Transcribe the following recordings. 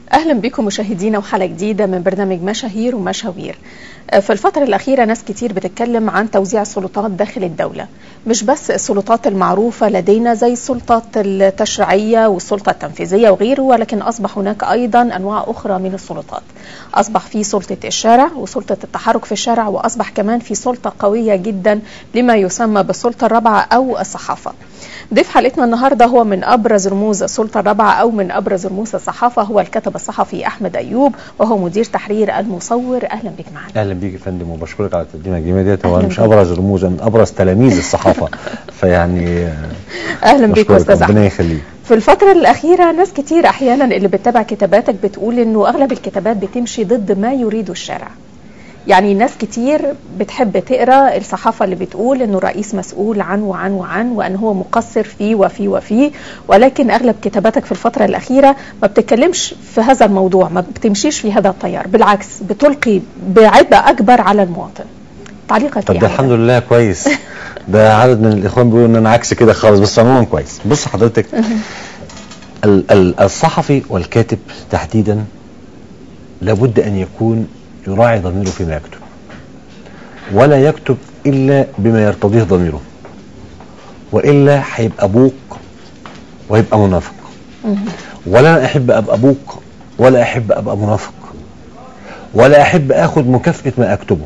اهلا بكم مشاهدينا وحلقه جديده من برنامج مشاهير ومشاوير. في الفتره الاخيره ناس كتير بتتكلم عن توزيع السلطات داخل الدوله، مش بس السلطات المعروفه لدينا زي السلطات التشريعيه والسلطه التنفيذيه وغيره ولكن اصبح هناك ايضا انواع اخرى من السلطات. اصبح في سلطه الشارع وسلطه التحرك في الشارع واصبح كمان في سلطه قويه جدا لما يسمى بالسلطه الرابعه او الصحافه. ضيف حلقتنا النهارده هو من ابرز رموز السلطه الرابعه او من ابرز رموز الصحافه هو الكاتب الصحفي احمد ايوب وهو مدير تحرير المصور اهلا بك معنا اهلا بيك يا فندم وبشكرك على التقديمه الجميله ديت هو مش ابرز رموز من ابرز تلاميذ الصحافه فيعني اهلا بك استاذ ربنا يخليك في الفترة الأخيرة ناس كتير أحيانا اللي بتتابع كتاباتك بتقول إنه أغلب الكتابات بتمشي ضد ما يريده الشارع. يعني ناس كتير بتحب تقرا الصحافه اللي بتقول انه الرئيس مسؤول عن وعن وعن وان هو مقصر فيه وفيه وفيه ولكن اغلب كتاباتك في الفتره الاخيره ما بتتكلمش في هذا الموضوع ما بتمشيش في هذا التيار بالعكس بتلقي بعبء اكبر على المواطن تعليقك طب ده الحمد لله كويس ده عدد من الاخوان بيقولوا ان انا عكس كده خالص بس عموما كويس بص حضرتك ال- ال- الصحفي والكاتب تحديدا لابد ان يكون يراعي ضميره فيما يكتب ولا يكتب الا بما يرتضيه ضميره والا هيبقى بوق ويبقى منافق ولا انا احب ابقى بوق ولا احب ابقى منافق ولا احب اخد مكافاه ما اكتبه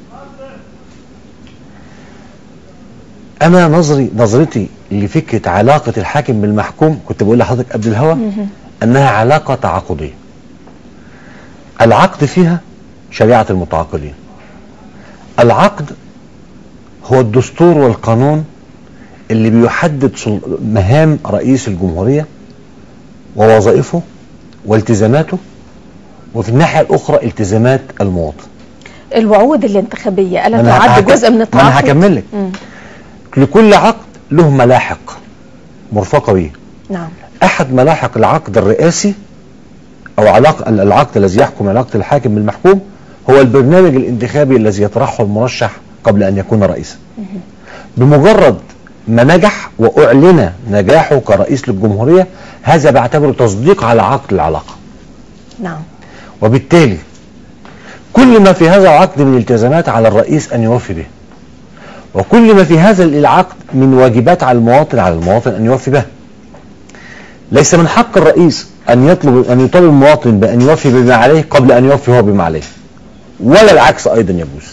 انا نظري نظرتي لفكره علاقه الحاكم بالمحكوم كنت بقول لحضرتك قبل الهوا انها علاقه تعاقديه العقد فيها شريعه المتعاقدين العقد هو الدستور والقانون اللي بيحدد مهام رئيس الجمهوريه ووظائفه والتزاماته وفي الناحيه الاخرى التزامات المواطن الوعود الانتخابيه الا أنا تعد هك- جزء من ما التعاقد انا هكمل لك مم. لكل عقد له ملاحق مرفقه به نعم احد ملاحق العقد الرئاسي او علاقه العقد الذي يحكم علاقه الحاكم بالمحكوم هو البرنامج الانتخابي الذي يطرحه المرشح قبل ان يكون رئيسا بمجرد ما نجح واعلن نجاحه كرئيس للجمهوريه هذا بعتبره تصديق على عقد العلاقه نعم وبالتالي كل ما في هذا العقد من التزامات على الرئيس ان يوفي به وكل ما في هذا العقد من واجبات على المواطن على المواطن ان يوفي به ليس من حق الرئيس ان يطلب ان يطالب المواطن بان يوفي بما عليه قبل ان يوفي هو بما عليه ولا العكس ايضا يجوز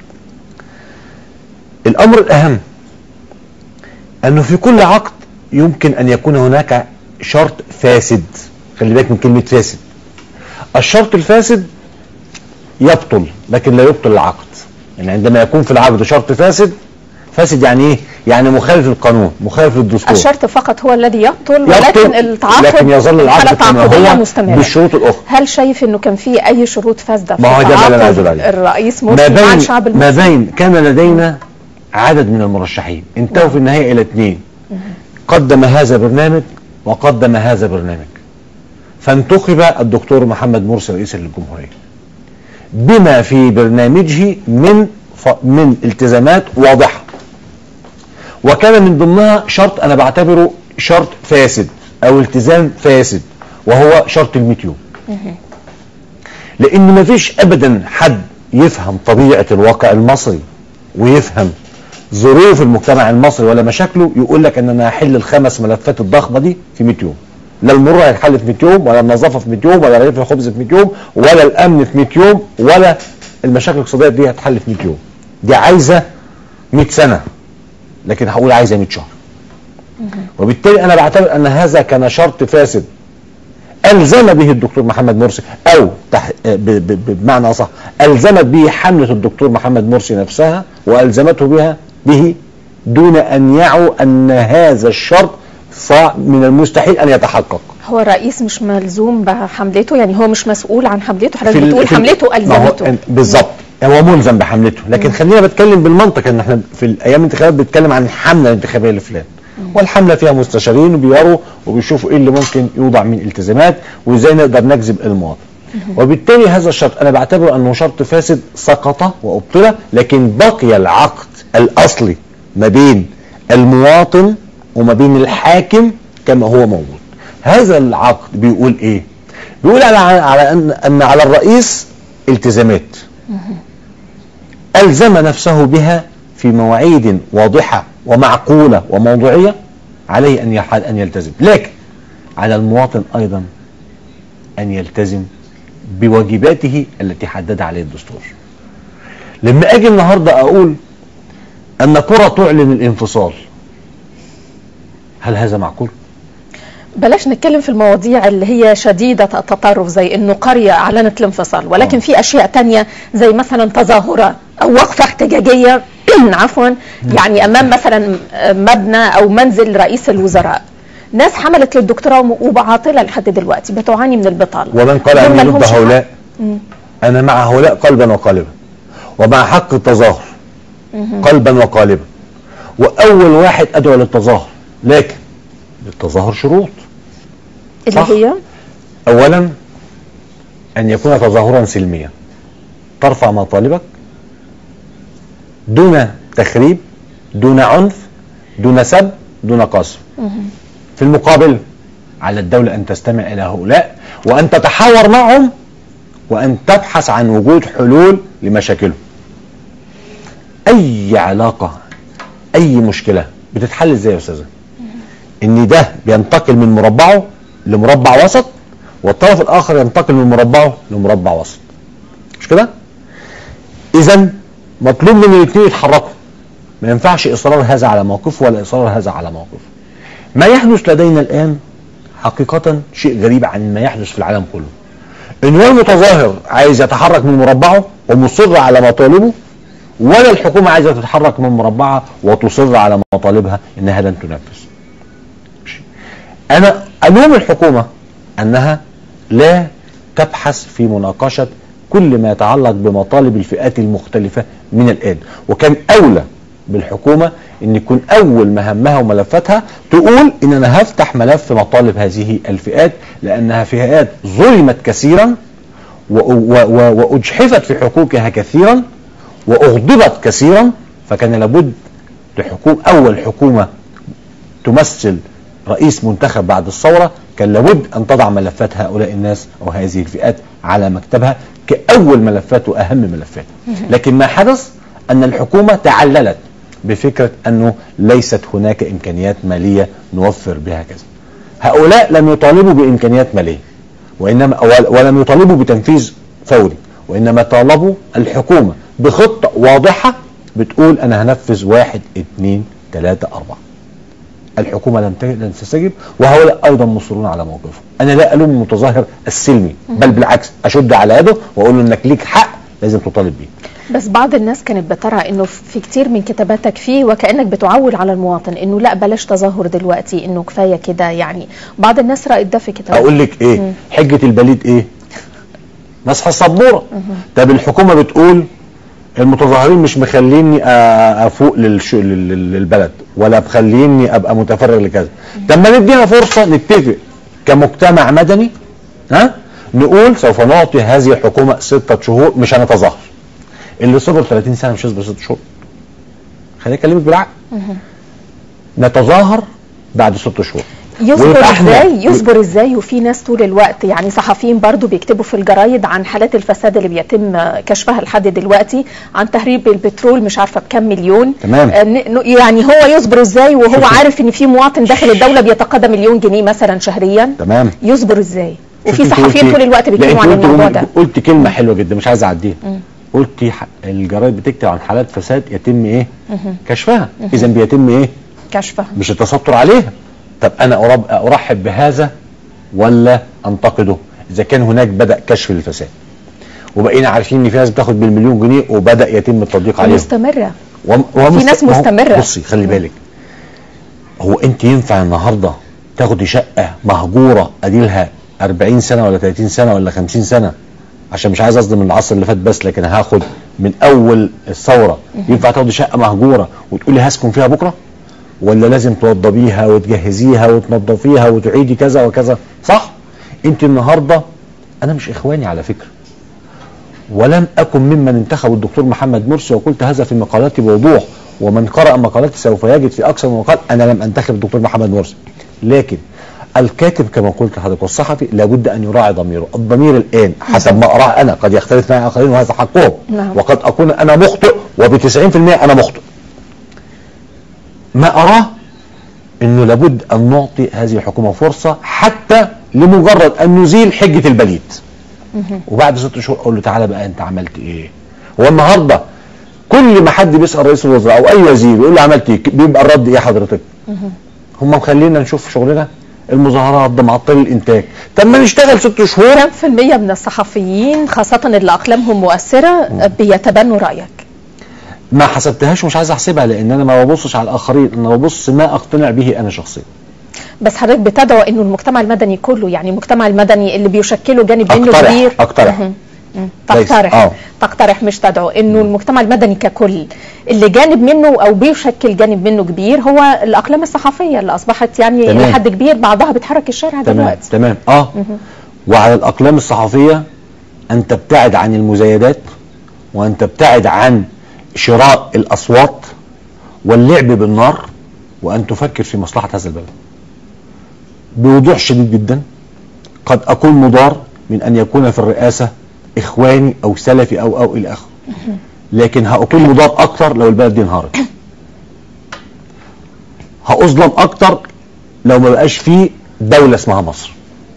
الامر الاهم انه في كل عقد يمكن ان يكون هناك شرط فاسد خلي بالك من كلمه فاسد الشرط الفاسد يبطل لكن لا يبطل العقد يعني عندما يكون في العقد شرط فاسد فاسد يعني ايه يعني مخالف للقانون مخالف للدستور الشرط فقط هو الذي يبطل ولكن يبطل، التعاقد لكن يظل العقد حالة كما تعاقدية هو مستمرة بالشروط الاخرى هل شايف انه كان في اي شروط فاسده في ما هو ده اللي أنا عايز تعاقد أقول عليه. الرئيس ما مرسي مع بين الشعب ما المصري بين كان لدينا عدد من المرشحين انتهوا في النهايه الى اثنين قدم هذا برنامج وقدم هذا برنامج فانتخب الدكتور محمد مرسي رئيسا للجمهوريه بما في برنامجه من ف... من التزامات واضحه وكان من ضمنها شرط انا بعتبره شرط فاسد او التزام فاسد وهو شرط ال 100 يوم لان مفيش ابدا حد يفهم طبيعه الواقع المصري ويفهم ظروف المجتمع المصري ولا مشاكله يقول لك ان انا هحل الخمس ملفات الضخمه دي في 100 يوم لا المر هيتحل في 100 يوم ولا النظافه في 100 يوم ولا رغيف الخبز في 100 يوم ولا الامن في 100 يوم ولا المشاكل الاقتصاديه دي هتحل في 100 يوم دي عايزه 100 سنه لكن هقول عايزه 100 شهر وبالتالي انا بعتبر ان هذا كان شرط فاسد الزم به الدكتور محمد مرسي او تح... ب... ب... ب... بمعنى اصح الزمت به حمله الدكتور محمد مرسي نفسها والزمته بها به دون ان يعوا ان هذا الشرط صع... من المستحيل ان يتحقق هو الرئيس مش ملزوم بحملته يعني هو مش مسؤول عن حملته حضرتك ال- بتقول في ال- حملته ما هو- الزمته بالظبط هو ملزم بحملته لكن خلينا بتكلم بالمنطق ان احنا في الايام الانتخابات بنتكلم عن الحمله الانتخابيه لفلان والحمله فيها مستشارين وبيقروا وبيشوفوا ايه اللي ممكن يوضع من التزامات وازاي نقدر نجذب المواطن وبالتالي هذا الشرط انا بعتبره انه شرط فاسد سقط وابطل لكن بقي العقد الاصلي ما بين المواطن وما بين الحاكم كما هو موجود هذا العقد بيقول ايه بيقول على على ان ان على الرئيس التزامات الزم نفسه بها في مواعيد واضحه ومعقوله وموضوعيه عليه ان يح- ان يلتزم لكن على المواطن ايضا ان يلتزم بواجباته التي حددها عليه الدستور لما اجي النهارده اقول ان كره تعلن الانفصال هل هذا معقول بلاش نتكلم في المواضيع اللي هي شديدة التطرف زي انه قرية اعلنت الانفصال ولكن آه. في اشياء تانية زي مثلا تظاهرة او وقفة احتجاجية عفوا يعني امام مثلا مبنى او منزل رئيس الوزراء ناس حملت للدكتوراه وبعاطلة لحد دلوقتي بتعاني من البطالة ومن قال دول اني ضد ملهمش حق. هؤلاء مم. انا مع هؤلاء قلبا وقالبا ومع حق التظاهر قلبا وقالبا واول واحد ادعو للتظاهر لكن للتظاهر شروط اللي صح. هي اولا ان يكون تظاهرا سلميا ترفع مطالبك دون تخريب دون عنف دون سب دون قصف في المقابل على الدولة أن تستمع إلى هؤلاء وأن تتحاور معهم وأن تبحث عن وجود حلول لمشاكلهم أي علاقة أي مشكلة بتتحل إزاي يا أستاذة؟ إن ده بينتقل من مربعه لمربع وسط والطرف الآخر ينتقل من مربعه لمربع وسط مش كده؟ إذا مطلوب من الاثنين يتحركوا ما ينفعش إصرار هذا على موقفه ولا إصرار هذا على موقفه ما يحدث لدينا الآن حقيقة شيء غريب عن ما يحدث في العالم كله ان هو المتظاهر عايز يتحرك من مربعه ومصر على مطالبه ولا الحكومة عايزة تتحرك من مربعها وتصر على مطالبها انها لن تنفذ ماشي. انا الوم الحكومة انها لا تبحث في مناقشة كل ما يتعلق بمطالب الفئات المختلفة من الآن وكان أولى بالحكومة ان يكون اول مهمها وملفاتها تقول ان انا هفتح ملف مطالب هذه الفئات لانها فئات ظلمت كثيرا و- و- و- واجحفت في حقوقها كثيرا واغضبت كثيرا فكان لابد لحكومة اول حكومة تمثل رئيس منتخب بعد الثورة كان لابد أن تضع ملفات هؤلاء الناس أو هذه الفئات على مكتبها كأول ملفات وأهم ملفات لكن ما حدث أن الحكومة تعللت بفكرة أنه ليست هناك إمكانيات مالية نوفر بها كذا هؤلاء لم يطالبوا بإمكانيات مالية وإنما ولم يطالبوا بتنفيذ فوري وإنما طالبوا الحكومة بخطة واضحة بتقول أنا هنفذ واحد اتنين تلاتة أربعة الحكومة لم ت- لن تستجب وهؤلاء أيضا مصرون على موقفهم أنا لا ألوم المتظاهر السلمي بل بالعكس أشد على يده وأقول له إنك ليك حق لازم تطالب بيه بس بعض الناس كانت بترى انه في كتير من كتاباتك فيه وكانك بتعول على المواطن انه لا بلاش تظاهر دلوقتي انه كفايه كده يعني بعض الناس رأت ده في كتاباتك اقول لك ايه مم. حجه البليد ايه مسح السبوره طب الحكومه بتقول المتظاهرين مش مخليني أ- افوق للش... لل- لل- للبلد ولا مخليني ابقى متفرغ لكذا طب ما نديها فرصه نتفق كمجتمع مدني ها نقول سوف نعطي هذه الحكومه ستة شهور مش هنتظاهر اللي صبر 30 سنه مش هيصبر ست شهور خليني اكلمك بالعقل نتظاهر بعد ست شهور يصبر ويبقى إحنا- ازاي يصبر ازاي وفي ناس طول الوقت يعني صحفيين برضو بيكتبوا في الجرايد عن حالات الفساد اللي بيتم كشفها لحد دلوقتي عن تهريب البترول مش عارفه بكم مليون تمام. آه، ن- ن- يعني هو يصبر ازاي وهو شوفي. عارف ان في مواطن داخل الدوله بيتقاضى مليون جنيه مثلا شهريا تمام يصبر ازاي وفي شوفي انت صحفيين قلتي- طول الوقت لا، بيتكلموا انت عن قلت الموضوع جملة- ده قلت كلمه حلوه جدا مش عايز اعديها مم. قلتي ح- الجرايد بتكتب عن حالات فساد يتم ايه كشفها اذا بيتم ايه كشفها مش التستر عليها طب انا أرب- ارحب بهذا ولا انتقده اذا كان هناك بدا كشف الفساد وبقينا عارفين ان في ناس بتاخد بالمليون جنيه وبدا يتم التضييق عليهم مستمره وم- ومست- في ناس ما هو- مستمرة. بصي خلي بالك هو انت ينفع النهارده تاخدي شقه مهجوره اديلها 40 سنه ولا 30 سنه ولا 50 سنه عشان مش عايز اصدم العصر اللي فات بس لكن هاخد من اول الثوره ينفع تاخدي شقه مهجوره وتقولي هسكن فيها بكره ولا لازم توضبيها وتجهزيها وتنظفيها وتعيدي كذا وكذا صح انت النهارده انا مش اخواني على فكره ولم أكن ممن انتخب الدكتور محمد مرسي وقلت هذا في مقالاتي بوضوح ومن قرأ مقالاتي سوف يجد في أكثر من مقال أنا لم أنتخب الدكتور محمد مرسي لكن الكاتب كما قلت لحضرتك والصحفي لابد ان يراعي ضميره، الضمير الان حسب ما اراه انا قد يختلف معي اخرين وهذا حقهم نعم. وقد اكون انا مخطئ وب 90% انا مخطئ. ما اراه انه لابد ان نعطي هذه الحكومه فرصه حتى لمجرد ان نزيل حجه البليد. وبعد ست شهور اقول له تعالى بقى انت عملت ايه؟ هو النهارده كل ما حد بيسال رئيس الوزراء او اي وزير يقول له عملت ايه؟ بيبقى الرد ايه حضرتك؟ هم مخلينا نشوف شغلنا المظاهرات ده معطل الانتاج طب ما نشتغل ست شهور كم في المية من الصحفيين خاصة اللي أقلامهم مؤثرة بيتبنوا رأيك ما حسبتهاش ومش عايز احسبها لان انا ما ببصش على الاخرين انا ببص ما اقتنع به انا شخصيا بس حضرتك بتدعو انه المجتمع المدني كله يعني المجتمع المدني اللي بيشكله جانب منه أقترح- كبير أقترح. مهم. مم. ليس- تقترح آه. تقترح مش تدعو انه المجتمع المدني ككل اللي جانب منه او بيشكل جانب منه كبير هو الاقلام الصحفيه اللي اصبحت يعني تمام. الى حد كبير بعضها بتحرك الشارع تمام دلوقتي تمام اه وعلى الاقلام الصحفيه ان تبتعد عن المزايدات وان تبتعد عن شراء الاصوات واللعب بالنار وان تفكر في مصلحه هذا البلد بوضوح شديد جدا قد اكون مضار من ان يكون في الرئاسه اخواني او سلفي او او الى اخره لكن هاكون مضار اكتر لو البلد دي انهارت هاظلم اكتر لو ما بقاش فيه دوله اسمها مصر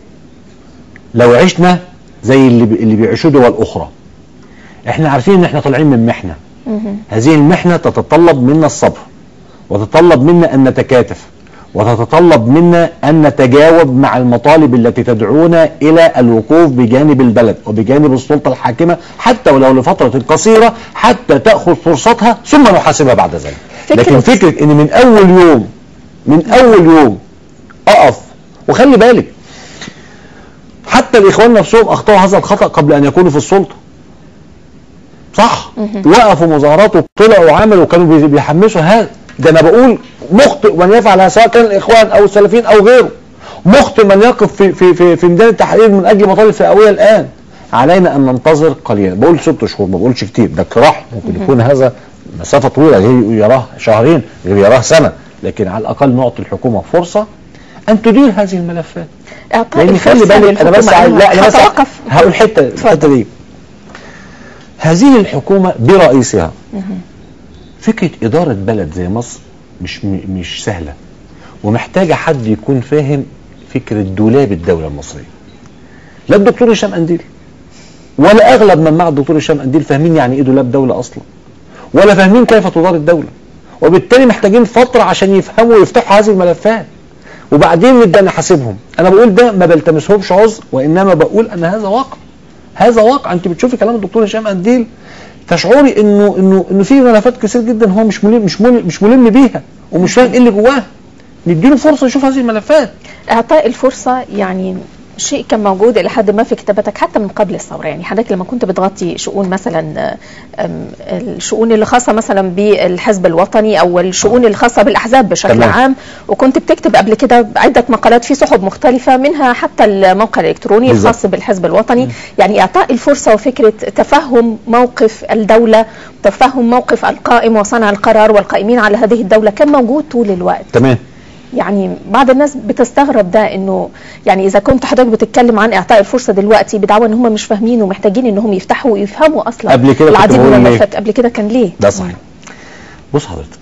لو عشنا زي اللي بي- اللي بيعيشوه دول اخرى احنا عارفين ان احنا طالعين من محنه هذه المحنه تتطلب منا الصبر وتتطلب منا ان نتكاتف وتتطلب منا ان نتجاوب مع المطالب التي تدعونا الى الوقوف بجانب البلد وبجانب السلطه الحاكمه حتى ولو لفتره قصيره حتى تاخذ فرصتها ثم نحاسبها بعد ذلك فكرة- لكن فكره ان من اول يوم من اول يوم اقف وخلي بالك حتى الاخوان نفسهم اخطاوا هذا الخطا قبل ان يكونوا في السلطه صح وقفوا مظاهرات وطلعوا وعملوا وكانوا بي- بيحمسوا هذا ده انا بقول مخطئ من يفعل هذا سواء كان الاخوان او السلفيين او غيره مخطئ من يقف في في في, في ميدان التحرير من اجل مطالب فئويه الان علينا ان ننتظر قليلا بقول ست شهور ما بقولش كتير ده اقتراح ممكن يكون هذا مسافه طويله غير يراه شهرين غير يراه سنه لكن على الاقل نعطي الحكومه فرصه ان تدير هذه الملفات اعطاء لان خلي الفرصة بالك انا بس للحكومة عايز- لا انا بس هتوقف هقول حته الحته دي هذه الحكومه برئيسها فكره اداره بلد زي مصر مش م- مش سهله ومحتاجه حد يكون فاهم فكره دولاب الدوله المصريه لا الدكتور هشام قنديل ولا اغلب من مع الدكتور هشام قنديل فاهمين يعني ايه دولاب دوله اصلا ولا فاهمين كيف تدار الدوله وبالتالي محتاجين فتره عشان يفهموا ويفتحوا هذه الملفات وبعدين نبدا نحاسبهم انا بقول ده ما بلتمسهمش عذر وانما بقول ان هذا واقع هذا واقع انت بتشوفي كلام الدكتور هشام قنديل تشعري انه انه انه في ملفات كتير جدا هو مش ملم مش ملم مش ملم بيها ومش فاهم ايه اللي جواها نديله فرصه يشوف هذه الملفات اعطاء الفرصه يعني شيء كان موجود الى حد ما في كتابتك حتى من قبل الثوره يعني حضرتك لما كنت بتغطي شؤون مثلا أم، الشؤون اللي خاصه مثلا بالحزب الوطني او الشؤون الخاصه بالاحزاب بشكل تمام. عام وكنت بتكتب قبل كده عده مقالات في سحب مختلفه منها حتى الموقع الالكتروني بالظبط. الخاص بالحزب الوطني يعني اعطاء الفرصه وفكره تفهم موقف الدوله تفهم موقف القائم وصانع القرار والقائمين على هذه الدوله كان موجود طول الوقت تمام يعني بعض الناس بتستغرب ده انه يعني اذا كنت حضرتك بتتكلم عن اعطاء الفرصه دلوقتي بدعوى ان هم مش فاهمين ومحتاجين انهم يفتحوا ويفهموا اصلا قبل كده كنت العديد من بقول ليه؟ الملفات قبل كده كان ليه؟ ده صحيح بص حضرتك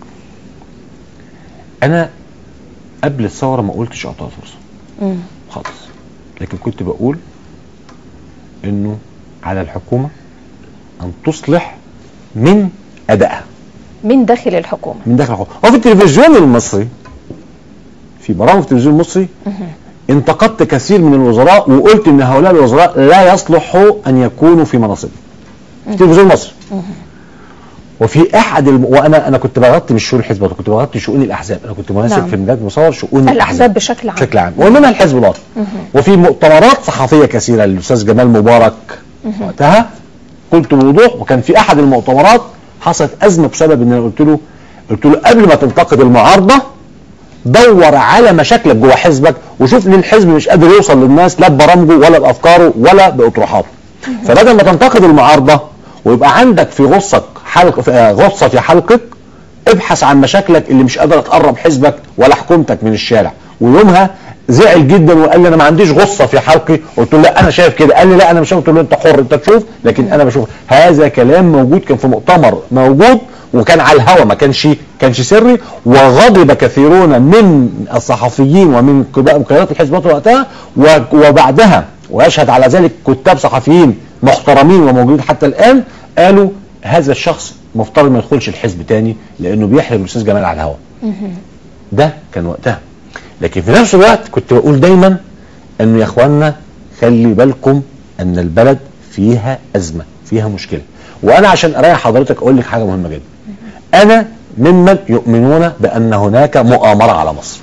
انا قبل الثوره ما قلتش اعطاها فرصه مم. خالص لكن كنت بقول انه على الحكومه ان تصلح من ادائها من داخل الحكومه من داخل الحكومه هو في التلفزيون المصري في برامج التلفزيون المصري انتقدت كثير من الوزراء وقلت ان هؤلاء الوزراء لا يصلحوا ان يكونوا في مناصب في التلفزيون المصري وفي احد الم... وانا انا كنت بغطي مش شؤون الحزب كنت بغطي شؤون الاحزاب انا كنت ماسك نعم. في مجال مصور شؤون الاحزاب بشكل عام بشكل عام ومنها الحزب الوطني وفي مؤتمرات صحفيه كثيره للاستاذ جمال مبارك وقتها قلت بوضوح وكان في احد المؤتمرات حصلت ازمه بسبب ان انا قلت له قلت له قبل ما تنتقد المعارضه دور على مشاكلك جوه حزبك وشوف ليه الحزب مش قادر يوصل للناس لا ببرامجه ولا بافكاره ولا باطروحاته فبدل ما تنتقد المعارضه ويبقى عندك في غصك حلق في- آه، غصه في حلقك ابحث عن مشاكلك اللي مش قادره تقرب حزبك ولا حكومتك من الشارع ويومها زعل جدا وقال لي انا ما عنديش غصه في حلقي قلت له لا انا شايف كده قال لي لا انا مش شايف قلت له انت حر انت تشوف لكن انا بشوف هذا كلام موجود كان في مؤتمر موجود وكان على الهوا ما كانش كانش سري وغضب كثيرون من الصحفيين ومن قيادات الحزب الوطني وقتها و- وبعدها ويشهد على ذلك كتاب صحفيين محترمين وموجودين حتى الان قالوا هذا الشخص مفترض ما يدخلش الحزب تاني لانه بيحرم الاستاذ جمال على الهوا ده كان وقتها لكن في نفس الوقت كنت بقول دايما انه يا اخوانا خلي بالكم ان البلد فيها ازمه فيها مشكله وانا عشان اريح حضرتك اقول لك حاجه مهمه جدا انا ممن يؤمنون بان هناك مؤامره على مصر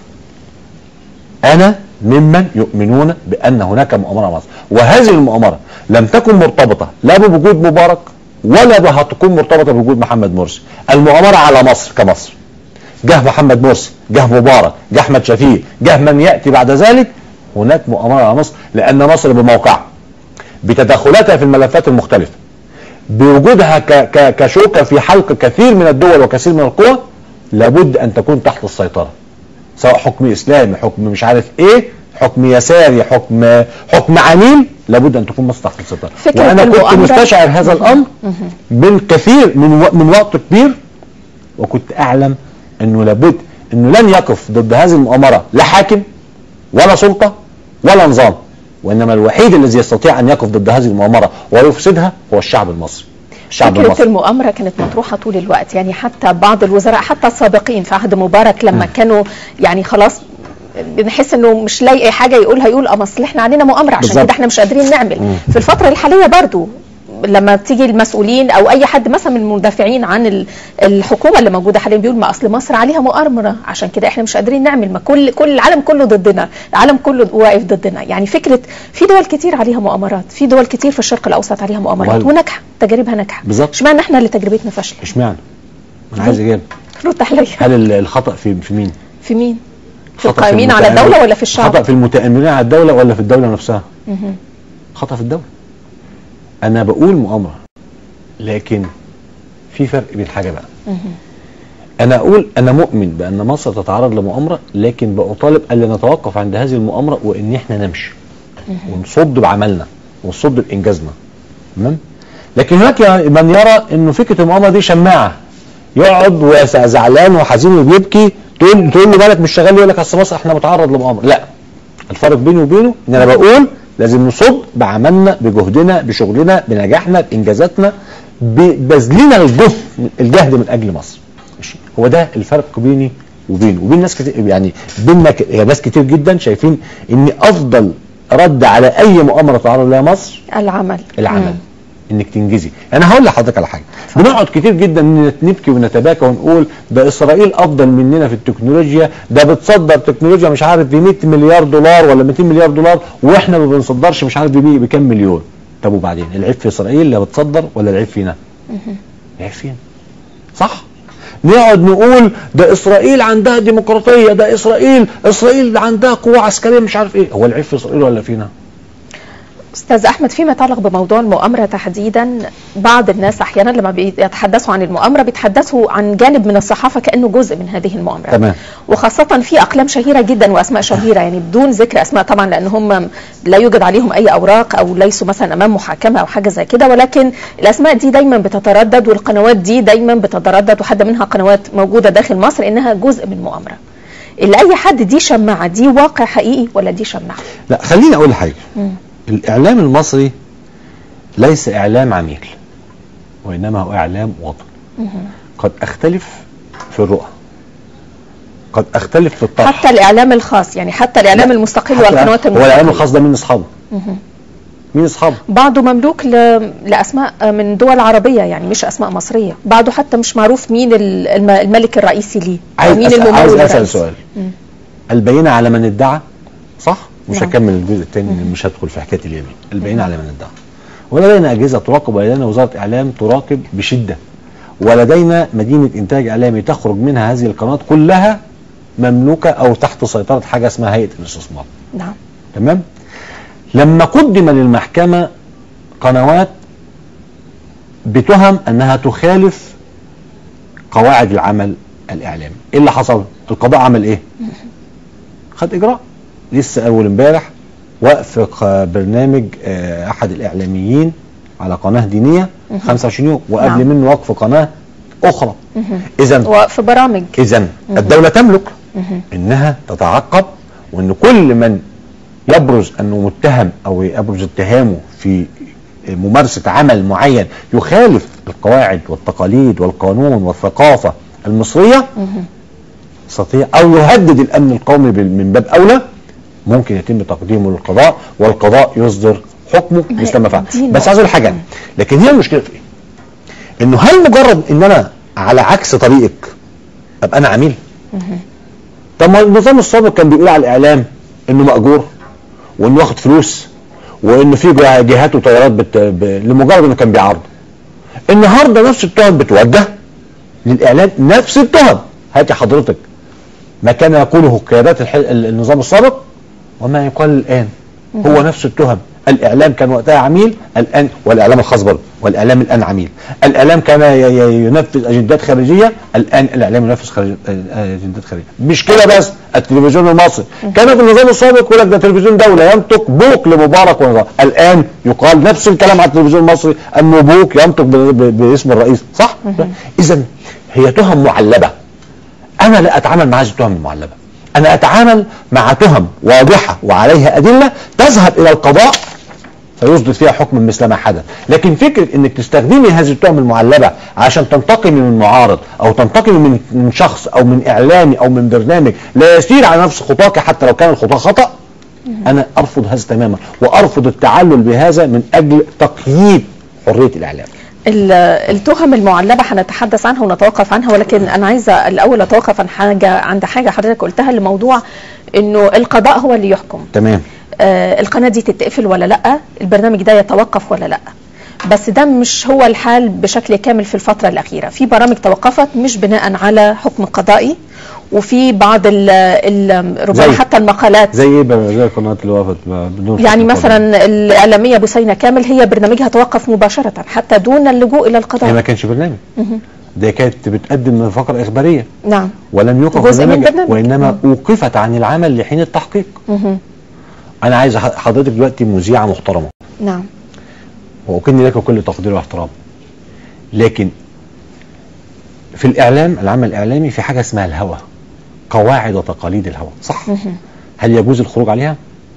انا ممن يؤمنون بان هناك مؤامره على مصر وهذه المؤامره لم تكن مرتبطه لا بوجود مبارك ولا هتكون مرتبطه بوجود محمد مرسي المؤامره على مصر كمصر جه محمد مرسي جه مبارك جه احمد شفيق جه من ياتي بعد ذلك هناك مؤامره على مصر لان مصر بموقعها بتدخلاتها في الملفات المختلفه بوجودها ك- ك- كشوكه في حلق كثير من الدول وكثير من القوى لابد ان تكون تحت السيطره سواء حكم اسلامي حكم مش عارف ايه حكم يساري حكم حكم عنيل لابد ان تكون مصر تحت السيطره فكرة وانا كنت المؤامرة- مستشعر هذا الامر من كثير من و... من وقت كبير وكنت اعلم انه لابد انه لن يقف ضد هذه المؤامره لا حاكم ولا سلطه ولا نظام وانما الوحيد الذي يستطيع ان يقف ضد هذه المؤامره ويفسدها هو الشعب المصري الشعب فكرة المصري المؤامرة كانت مطروحة طول الوقت يعني حتى بعض الوزراء حتى السابقين في عهد مبارك لما كانوا يعني خلاص بنحس انه مش لاقي اي حاجه يقولها يقول اه اصل احنا علينا مؤامره عشان بالظبط. كده احنا مش قادرين نعمل في الفتره الحاليه برضو لما تيجي المسؤولين او اي حد مثلا من المدافعين عن ال- الحكومه اللي موجوده حاليا بيقول ما اصل مصر عليها مؤامره عشان كده احنا مش قادرين نعمل ما كل كل العالم كله ضدنا العالم كله واقف ضدنا يعني فكره في دول كتير عليها مؤامرات في دول كتير في الشرق الاوسط عليها مؤامرات وهل- وناجحه تجاربها ناجحه بالظبط. اشمعنى احنا اللي تجربتنا فاشله اشمعنى؟ انا عايز اجابه رد عليا هل ال- الخطا في في مين؟ في مين في خطأ القائمين على المتآمرين- الدوله ولا في الشعب خطا في المتآمرين على الدوله ولا في الدوله نفسها؟ مهم. خطا في الدوله انا بقول مؤامره لكن في فرق بين حاجه بقى مهم. انا اقول انا مؤمن بان مصر تتعرض لمؤامره لكن بطالب الا نتوقف عند هذه المؤامره وان احنا نمشي ونصد بعملنا ونصد بانجازنا تمام لكن هناك من يرى انه فكره المؤامره دي شماعه يقعد وزعلان وحزين وبيبكي تقول تقول له مالك مش شغال يقول لك اصل مصر احنا متعرض لمؤامره لا الفرق بيني وبينه ان انا بقول لازم نصد بعملنا بجهدنا بشغلنا بنجاحنا بانجازاتنا ببذلنا الجهد الجهد من اجل مصر ماشي هو ده الفرق بيني وبينه وبين ناس كتير يعني بيننا ك- يعني ناس كتير جدا شايفين ان افضل رد على اي مؤامره تعرض لها مصر العمل العمل مم. انك تنجزي انا هقول لحضرتك على حاجه بنقعد كتير جدا إن نبكي ونتباكى ونقول ده اسرائيل افضل مننا في التكنولوجيا ده بتصدر تكنولوجيا مش عارف ب 100 مليار دولار ولا 200 مليار دولار واحنا ما بنصدرش مش عارف بمية- بكام مليون طب وبعدين العيب في اسرائيل لا بتصدر ولا العيب فينا العيب فينا صح نقعد نقول ده اسرائيل عندها ديمقراطيه ده اسرائيل اسرائيل عندها قوه عسكريه مش عارف ايه هو العيب في اسرائيل ولا فينا استاذ احمد فيما يتعلق بموضوع المؤامره تحديدا بعض الناس احيانا لما بيتحدثوا عن المؤامره بيتحدثوا عن جانب من الصحافه كانه جزء من هذه المؤامره تمام. وخاصه في اقلام شهيره جدا واسماء شهيره يعني بدون ذكر اسماء طبعا لان هم لا يوجد عليهم اي اوراق او ليسوا مثلا امام محاكمه او حاجه زي كده ولكن الاسماء دي دايما بتتردد والقنوات دي دايما بتتردد وحتى منها قنوات موجوده داخل مصر انها جزء من مؤامره اللي اي حد دي شماعه دي واقع حقيقي ولا دي شماعه لا خليني اقول حاجه مم. الاعلام المصري ليس اعلام عميل وانما هو اعلام وطني قد اختلف في الرؤى قد اختلف في الطرح حتى الاعلام الخاص يعني حتى الاعلام لا، المستقل حتى والقنوات هو الاعلام المستقله الخاص ده مين اصحابه مين اصحابه بعضه مملوك ل... لاسماء من دول عربيه يعني مش اسماء مصريه بعضه حتى مش معروف مين ال- الم- الملك الرئيسي ليه أو عايز مين أسأل الممول عايز اسال الرئيسي. سؤال مم. البينه على من ادعى صح مش نعم. هكمل الجزء الثاني مش هدخل في حكايه اليمين البينه على من ادعى ولدينا اجهزه تراقب ولدينا وزاره اعلام تراقب بشده ولدينا مدينه انتاج اعلامي تخرج منها هذه القنوات كلها مملوكه او تحت سيطره حاجه اسمها هيئه الاستثمار نعم تمام لما قدم للمحكمه قنوات بتهم انها تخالف قواعد العمل الاعلامي ايه اللي حصل القضاء عمل ايه خد اجراء لسه اول امبارح وقف ق- برنامج آه، احد الاعلاميين على قناه دينيه 25 يوم وقبل نعم. منه وقف قناه اخرى اذا وفي برامج اذا الدوله تملك انها تتعقب وان كل من يبرز انه متهم او يبرز اتهامه في ممارسه عمل معين يخالف القواعد والتقاليد والقانون والثقافه المصريه يستطيع او يهدد الامن القومي بال- من باب اولى ممكن يتم تقديمه للقضاء والقضاء يصدر حكمه ما هي مثل ما فعل دي بس عايز اقول حاجه لكن هي المشكله في ايه؟ انه هل مجرد ان انا على عكس طريقك ابقى انا عميل؟ طب ما النظام السابق كان بيقول على الاعلام انه ماجور وانه واخد فلوس وانه في جه- جهات وتيارات بت... ب... لمجرد انه كان بيعارضه. النهارده نفس التهم بتوجه للاعلام نفس التهم هاتي حضرتك ما كان يقوله قيادات الح... ال- النظام السابق وما يقال الان هو نفس التهم الاعلام كان وقتها عميل الان والاعلام الخاص برضه والاعلام الان عميل الاعلام كان ي- ي- ينفذ اجندات خارجيه الان الاعلام ينفذ خارج... اجندات خارجيه مش كده بس التلفزيون المصري كان في النظام السابق يقول لك ده تلفزيون دوله ينطق بوق لمبارك ونظام الان يقال نفس الكلام على التلفزيون المصري انه بوق ينطق ب... ب... باسم الرئيس صح اذا هي تهم معلبه انا لا اتعامل مع هذه التهم المعلبه انا اتعامل مع تهم واضحه وعليها ادله تذهب الى القضاء فيصدر فيها حكم مثل ما حدث لكن فكره انك تستخدمي هذه التهم المعلبه عشان تنتقمي من معارض او تنتقمي من من شخص او من اعلامي او من برنامج لا يسير على نفس خطاك حتى لو كان الخطا خطا انا ارفض هذا تماما وارفض التعلل بهذا من اجل تقييد حريه الاعلام ال- التهم المعلبة هنتحدث عنها ونتوقف عنها ولكن أنا عايزة الأول أتوقف عن حاجة عند حاجة حضرتك قلتها لموضوع إنه القضاء هو اللي يحكم تمام آه القناة دي تتقفل ولا لأ البرنامج ده يتوقف ولا لأ بس ده مش هو الحال بشكل كامل في الفترة الأخيرة في برامج توقفت مش بناء على حكم قضائي وفي بعض ال ال ربما زي- حتى المقالات زي ايه بقى زي القناه اللي وقفت بدون يعني حكم مثلا الإعلامية بوسينة كامل هي برنامجها توقف مباشرة حتى دون اللجوء إلى هي ما القضاء كانش برنامج ده كانت بتقدم فقره اخباريه نعم ولم يوقف جزء من برنامج برنامج. وانما اوقفت عن العمل لحين التحقيق مهم. انا عايز ح- حضرتك دلوقتي مذيعه محترمه نعم واكن لك كل تقدير واحترام لكن في الاعلام العمل الاعلامي في حاجه اسمها الهوى قواعد وتقاليد الهوى صح مهم. هل يجوز الخروج عليها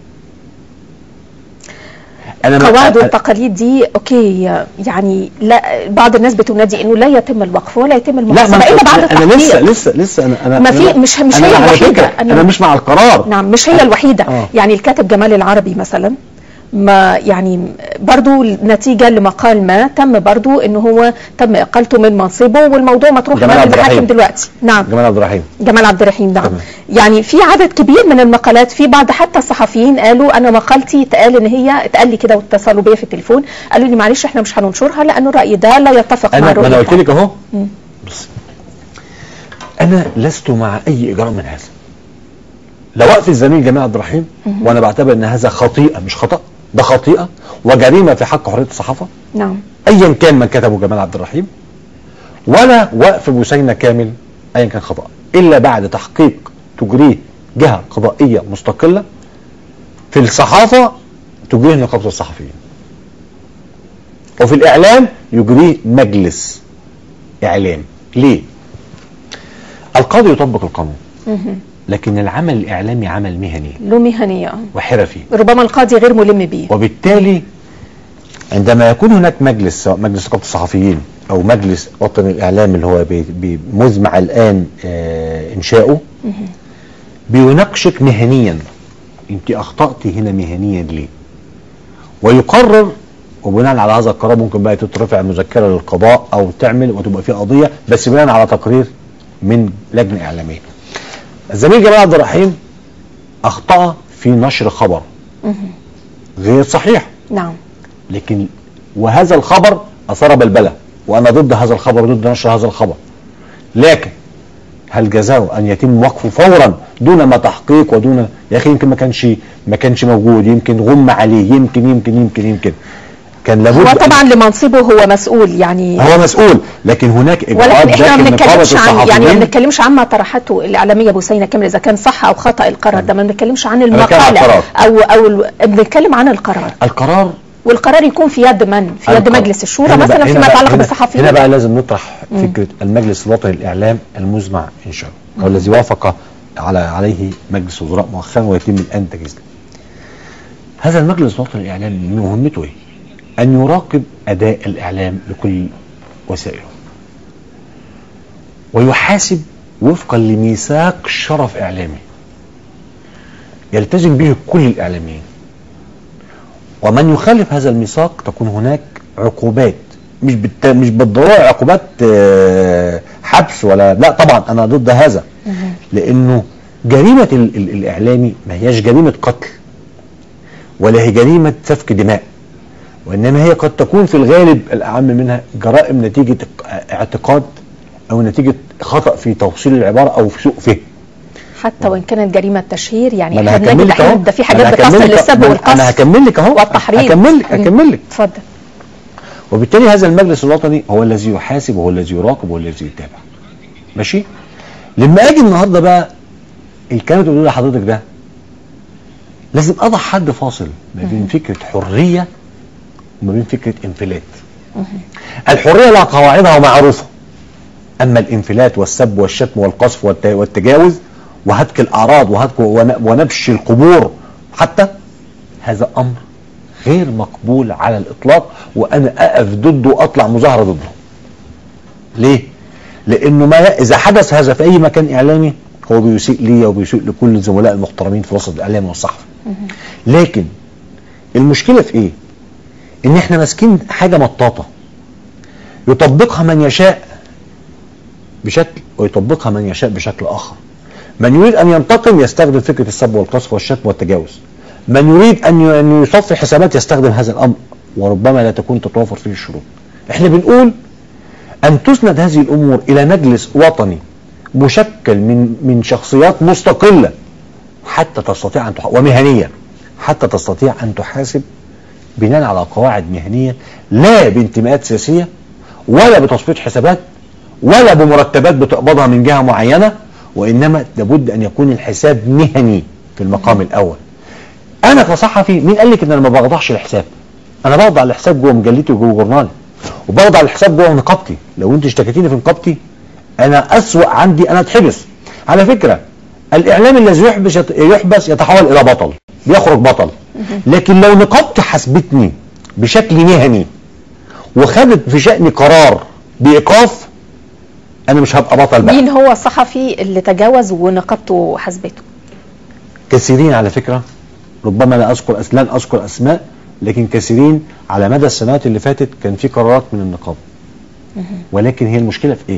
انا ما- قواعد أنا- والتقاليد دي اوكي يعني لا بعض الناس بتنادي انه لا يتم الوقف ولا يتم لا المحاسبه ما الا بعد انا أنا لسه التحقيق لسه لسه انا انا ما في- أنا- مش- مش أنا هي على الوحيدة. فكرة أنا- انا مش مع القرار نعم مش هي الوحيده آه. يعني الكاتب جمال العربي مثلا ما يعني برضو نتيجة لمقال ما تم برضو انه هو تم اقالته من منصبه والموضوع مطروح جمال امام عبد المحاكم الرحيم. دلوقتي نعم جمال عبد الرحيم جمال عبد الرحيم نعم تمام. يعني في عدد كبير من المقالات في بعض حتى الصحفيين قالوا انا مقالتي اتقال ان هي اتقال لي كده واتصلوا بيا في التليفون قالوا لي معلش احنا مش هننشرها لانه الراي ده لا يتفق مع انا ما الرؤيه انا قلت بتاعتك. لك اهو مم. بص انا لست مع اي اجراء من هذا لو وقف الزميل جمال عبد الرحيم وانا بعتبر ان هذا خطيئه مش خطا ده خطيئه وجريمه في حق حريه الصحافه نعم ايا كان من كتبه جمال عبد الرحيم ولا وقف بوسينة كامل ايا كان خطا الا بعد تحقيق تجريه جهه قضائيه مستقله في الصحافه تجريه نقابه الصحفيين وفي الاعلام يجريه مجلس اعلام ليه القاضي يطبق القانون مهم. لكن العمل الاعلامي عمل مهني له مهنيه وحرفي ربما القاضي غير ملم بيه وبالتالي عندما يكون هناك مجلس سواء مجلس نقابه الصحفيين او مجلس وطني الاعلام اللي هو بي- بي- مزمع الان آه، انشاؤه بيناقشك مهنيا انت اخطات هنا مهنيا ليه ويقرر وبناء على هذا القرار ممكن بقى تترفع مذكره للقضاء او تعمل وتبقى في قضيه بس بناء على تقرير من لجنه اعلاميه الزميل جمال عبد الرحيم اخطا في نشر خبر غير صحيح نعم لكن وهذا الخبر اثار بلبله وانا ضد هذا الخبر وضد نشر هذا الخبر لكن هل جزاؤه ان يتم وقفه فورا دون ما تحقيق ودون يا اخي يمكن ما كانش ما كانش موجود يمكن غم عليه يمكن يمكن يمكن يمكن كان لابد هو أن- طبعا لمنصبه هو مسؤول يعني هو مسؤول لكن هناك اجراءات ولكن احنا ما داخل نقابه بنتكلمش عن يعني ما الصحفيين بنتكلمش عما طرحته الاعلاميه بوسينه كامل اذا كان صح او خطا القرار ده ما بنتكلمش عن بتكلم عن المقاله القرار. او او ال- بنتكلم عن القرار القرار والقرار يكون في يد من في يد القرار. مجلس الشورى هنا بقى- مثلا هنا فيما بقى- يتعلق هنا- بالصحفيين هنا بقى لازم نطرح فكره المجلس الوطني للاعلام المزمع انشاؤه والذي وافق على عليه مجلس الوزراء مؤخرا ويتم الان تجهيزه. هذا المجلس الوطني للاعلام مهمته ايه؟ ان يراقب اداء الاعلام لكل وسائله. ويحاسب وفقا لميثاق شرف اعلامي. يلتزم به كل الاعلاميين. ومن يخالف هذا الميثاق تكون هناك عقوبات مش بالت... مش بالضروره عقوبات آه، حبس ولا لا طبعا انا ضد هذا لانه جريمه ال... ال... الاعلامي ما هياش جريمه قتل ولا هي جريمه سفك دماء وانما هي قد تكون في الغالب الاعم منها جرائم نتيجه اعتقاد او نتيجه خطا في توصيل العباره او في سوء فهم حتى وان كانت جريمه تشهير يعني ما انا احنا هكمل بنجد لك اهو احيانا ده في ما حاجات أنا هكمل بتصل لك- للسب ما أنا والقصف هكمل لك اهو والتحريض هكمل لك هكمل لك اتفضل وبالتالي هذا المجلس الوطني هو الذي يحاسب وهو الذي يراقب وهو الذي يتابع ماشي لما اجي النهارده بقى الكلام اللي بتقوله لحضرتك ده لازم اضع حد فاصل ما بين فكره حريه وما بين فكره انفلات الحريه لها قواعدها ومعروفه اما الانفلات والسب والشتم والقذف والت- والتجاوز وهتك الاعراض وهتك ون- ونبش القبور حتى هذا امر غير مقبول على الاطلاق وانا اقف ضده واطلع مظاهره ضده. ليه؟ لانه ما اذا حدث هذا في اي مكان اعلامي هو بيسيء لي وبيسيء لكل الزملاء المحترمين في وسط الاعلام والصحفه. لكن المشكله في ايه؟ ان احنا ماسكين حاجه مطاطه يطبقها من يشاء بشكل ويطبقها من يشاء بشكل اخر. من يريد ان ينتقم يستخدم فكره السب والقذف والشتم والتجاوز. من يريد ان ي- ان يصفي حسابات يستخدم هذا الامر وربما لا تكون تتوافر فيه الشروط. احنا بنقول ان تسند هذه الامور الى مجلس وطني مشكل من من شخصيات مستقله حتى تستطيع ان تح... ومهنيه حتى تستطيع ان تحاسب بناء على قواعد مهنيه لا بانتماءات سياسيه ولا بتصفيه حسابات ولا بمرتبات بتقبضها من جهه معينه وانما لابد ان يكون الحساب مهني في المقام الاول. انا كصحفي مين قال لك ان انا ما بخضعش الحساب؟ انا بخضع الحساب جوه مجلتي وجوه جورنالي وبخضع الحساب جوه نقابتي لو انت اشتكيتيني في نقابتي انا اسوأ عندي انا اتحبس على فكره الاعلام الذي يحبس يت- يحبس يتحول الى بطل بيخرج بطل لكن لو نقابتي حاسبتني بشكل مهني وخدت في شأني قرار بايقاف انا مش هبقى بطل بقى مين هو الصحفي اللي تجاوز ونقابته حسبته كثيرين على فكرة ربما لا أذكر أس... لن أذكر أسماء لكن كثيرين على مدى السنوات اللي فاتت كان في قرارات من النقابة ولكن هي المشكلة في إيه؟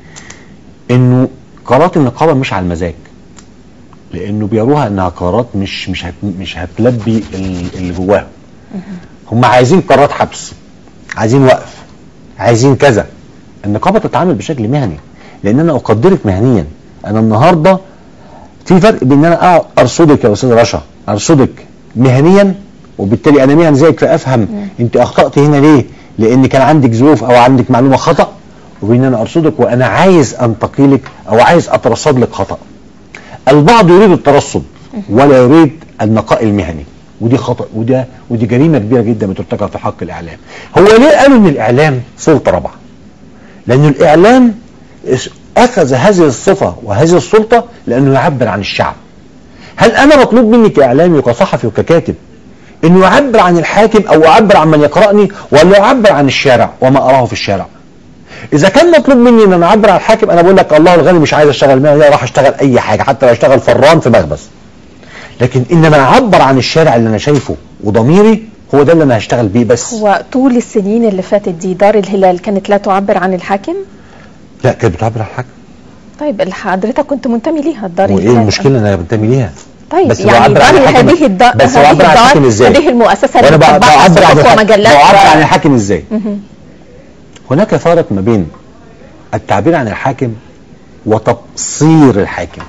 إنه قرارات النقابة مش على المزاج لأنه بيروها إنها قرارات مش مش هت... مش هتلبي ال- اللي جواهم هم عايزين قرارات حبس عايزين وقف عايزين كذا النقابة تتعامل بشكل مهني لأن أنا أقدرك مهنيا أنا النهارده في فرق بين ان انا أقعد ارصدك يا استاذ رشا ارصدك مهنيا وبالتالي انا مهن زيك فافهم انت اخطات هنا ليه لان كان عندك ظروف او عندك معلومه خطا وبين ان انا ارصدك وانا عايز انتقي لك او عايز اترصد لك خطا البعض يريد الترصد ولا يريد النقاء المهني ودي خطا وده ودي جريمه كبيره جدا بترتكب في حق الاعلام هو ليه قالوا ان الاعلام سلطه رابعه لأن الإعلام اس- أخذ هذه الصفة وهذه السلطة لأنه يعبر عن الشعب هل أنا مطلوب مني كإعلامي وكصحفي وككاتب أنه يعبر عن الحاكم أو يعبر عن من يقرأني ولا يعبر عن الشارع وما أراه في الشارع إذا كان مطلوب مني أن أنا أعبر عن الحاكم أنا بقول لك الله الغني مش عايز أشتغل مهنة لا راح أشتغل أي حاجة حتى لو أشتغل فران في مخبز لكن إنما أعبر عن الشارع اللي أنا شايفه وضميري هو ده اللي أنا هشتغل بيه بس هو طول السنين اللي فاتت دي دار الهلال كانت لا تعبر عن الحاكم لا كانت بتعبر عن الحاكم طيب اللي حضرتك كنت منتمي ليها دار وايه الهلال المشكله ان انا بنتمي ليها طيب بس يعني بعبر عن دار الحاكم- هذه الدار بس هذه بعبر عن الحاكم الدار ازاي هذه المؤسسه وانا اللي بع- بتطبعها بعبر عن صحف الحاكم ومجلات بعبر عن و- الحاكم ازاي مهم. هناك فرق ما بين التعبير عن الحاكم وتبصير الحاكم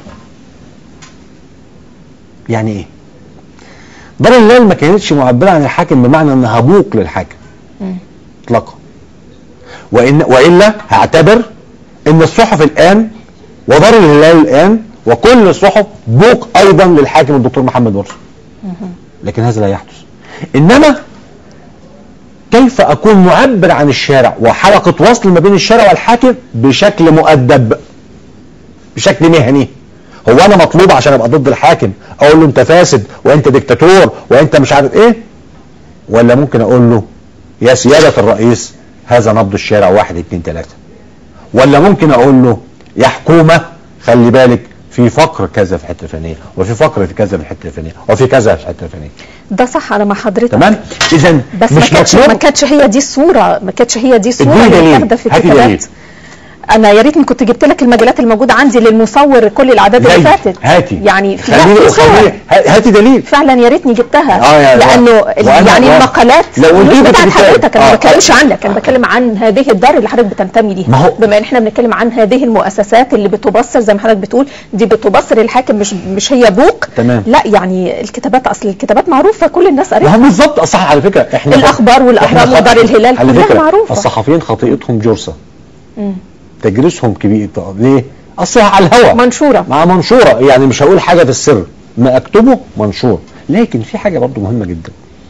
يعني ايه دار الهلال ما كانتش معبره عن الحاكم بمعنى انها بوق للحاكم مم. اطلاقا وإن والا هعتبر ان الصحف الان ودار الهلال الان وكل الصحف بوق ايضا للحاكم الدكتور محمد مرسي لكن هذا لا يحدث انما كيف اكون معبر عن الشارع وحلقه وصل ما بين الشارع والحاكم بشكل مؤدب بشكل مهني هو انا مطلوب عشان ابقى ضد الحاكم اقول له انت فاسد وانت ديكتاتور وانت مش عارف ايه ولا ممكن اقول له يا سيادة الرئيس هذا نبض الشارع واحد اتنين تلاتة ولا ممكن اقول له يا حكومة خلي بالك في فقر كذا في الحته الفلانيه وفي فقر في كذا في الحته الفلانيه وفي كذا في الحته الفلانيه ده صح انا مع حضرتك تمام اذا بس ما مش كانتش ما مطلوب كانتش هي دي الصوره ما كانتش هي دي الصوره اديني اللي دليل. متاخده في هاتي دليل. الكتابات انا يا ريتني كنت جبت لك المجالات الموجوده عندي للمصور كل الاعداد اللي زي- فاتت هاتي يعني في خليني في صور. أخليه. ها- هاتي دليل فعلا يا ريتني جبتها آه يا- لانه وأنا- يعني وأنا- المقالات لو قلت مش لي كنت بتاعت بتكلم. حضرتك انا آه. ما بتكلمش عنك انا بتكلم عن هذه الدار اللي حضرتك بتنتمي ليها ما هو- بما ان احنا بنتكلم عن هذه المؤسسات اللي بتبصر زي ما حضرتك بتقول دي بتبصر الحاكم مش مش هي بوق تمام. لا يعني الكتابات اصل الكتابات معروفه كل الناس ما قريتها هو بالظبط صح على فكره احنا الأخبار والأهرام إحنا ودار خط- الهلال على كلها فكرة معروفة. الصحفيين خطيئتهم جرثه مم. تجريسهم كبير طب ليه؟ اصلها على الهواء منشوره مع منشوره يعني مش هقول حاجه في السر ما اكتبه منشور لكن في حاجه برضو مهمه جدا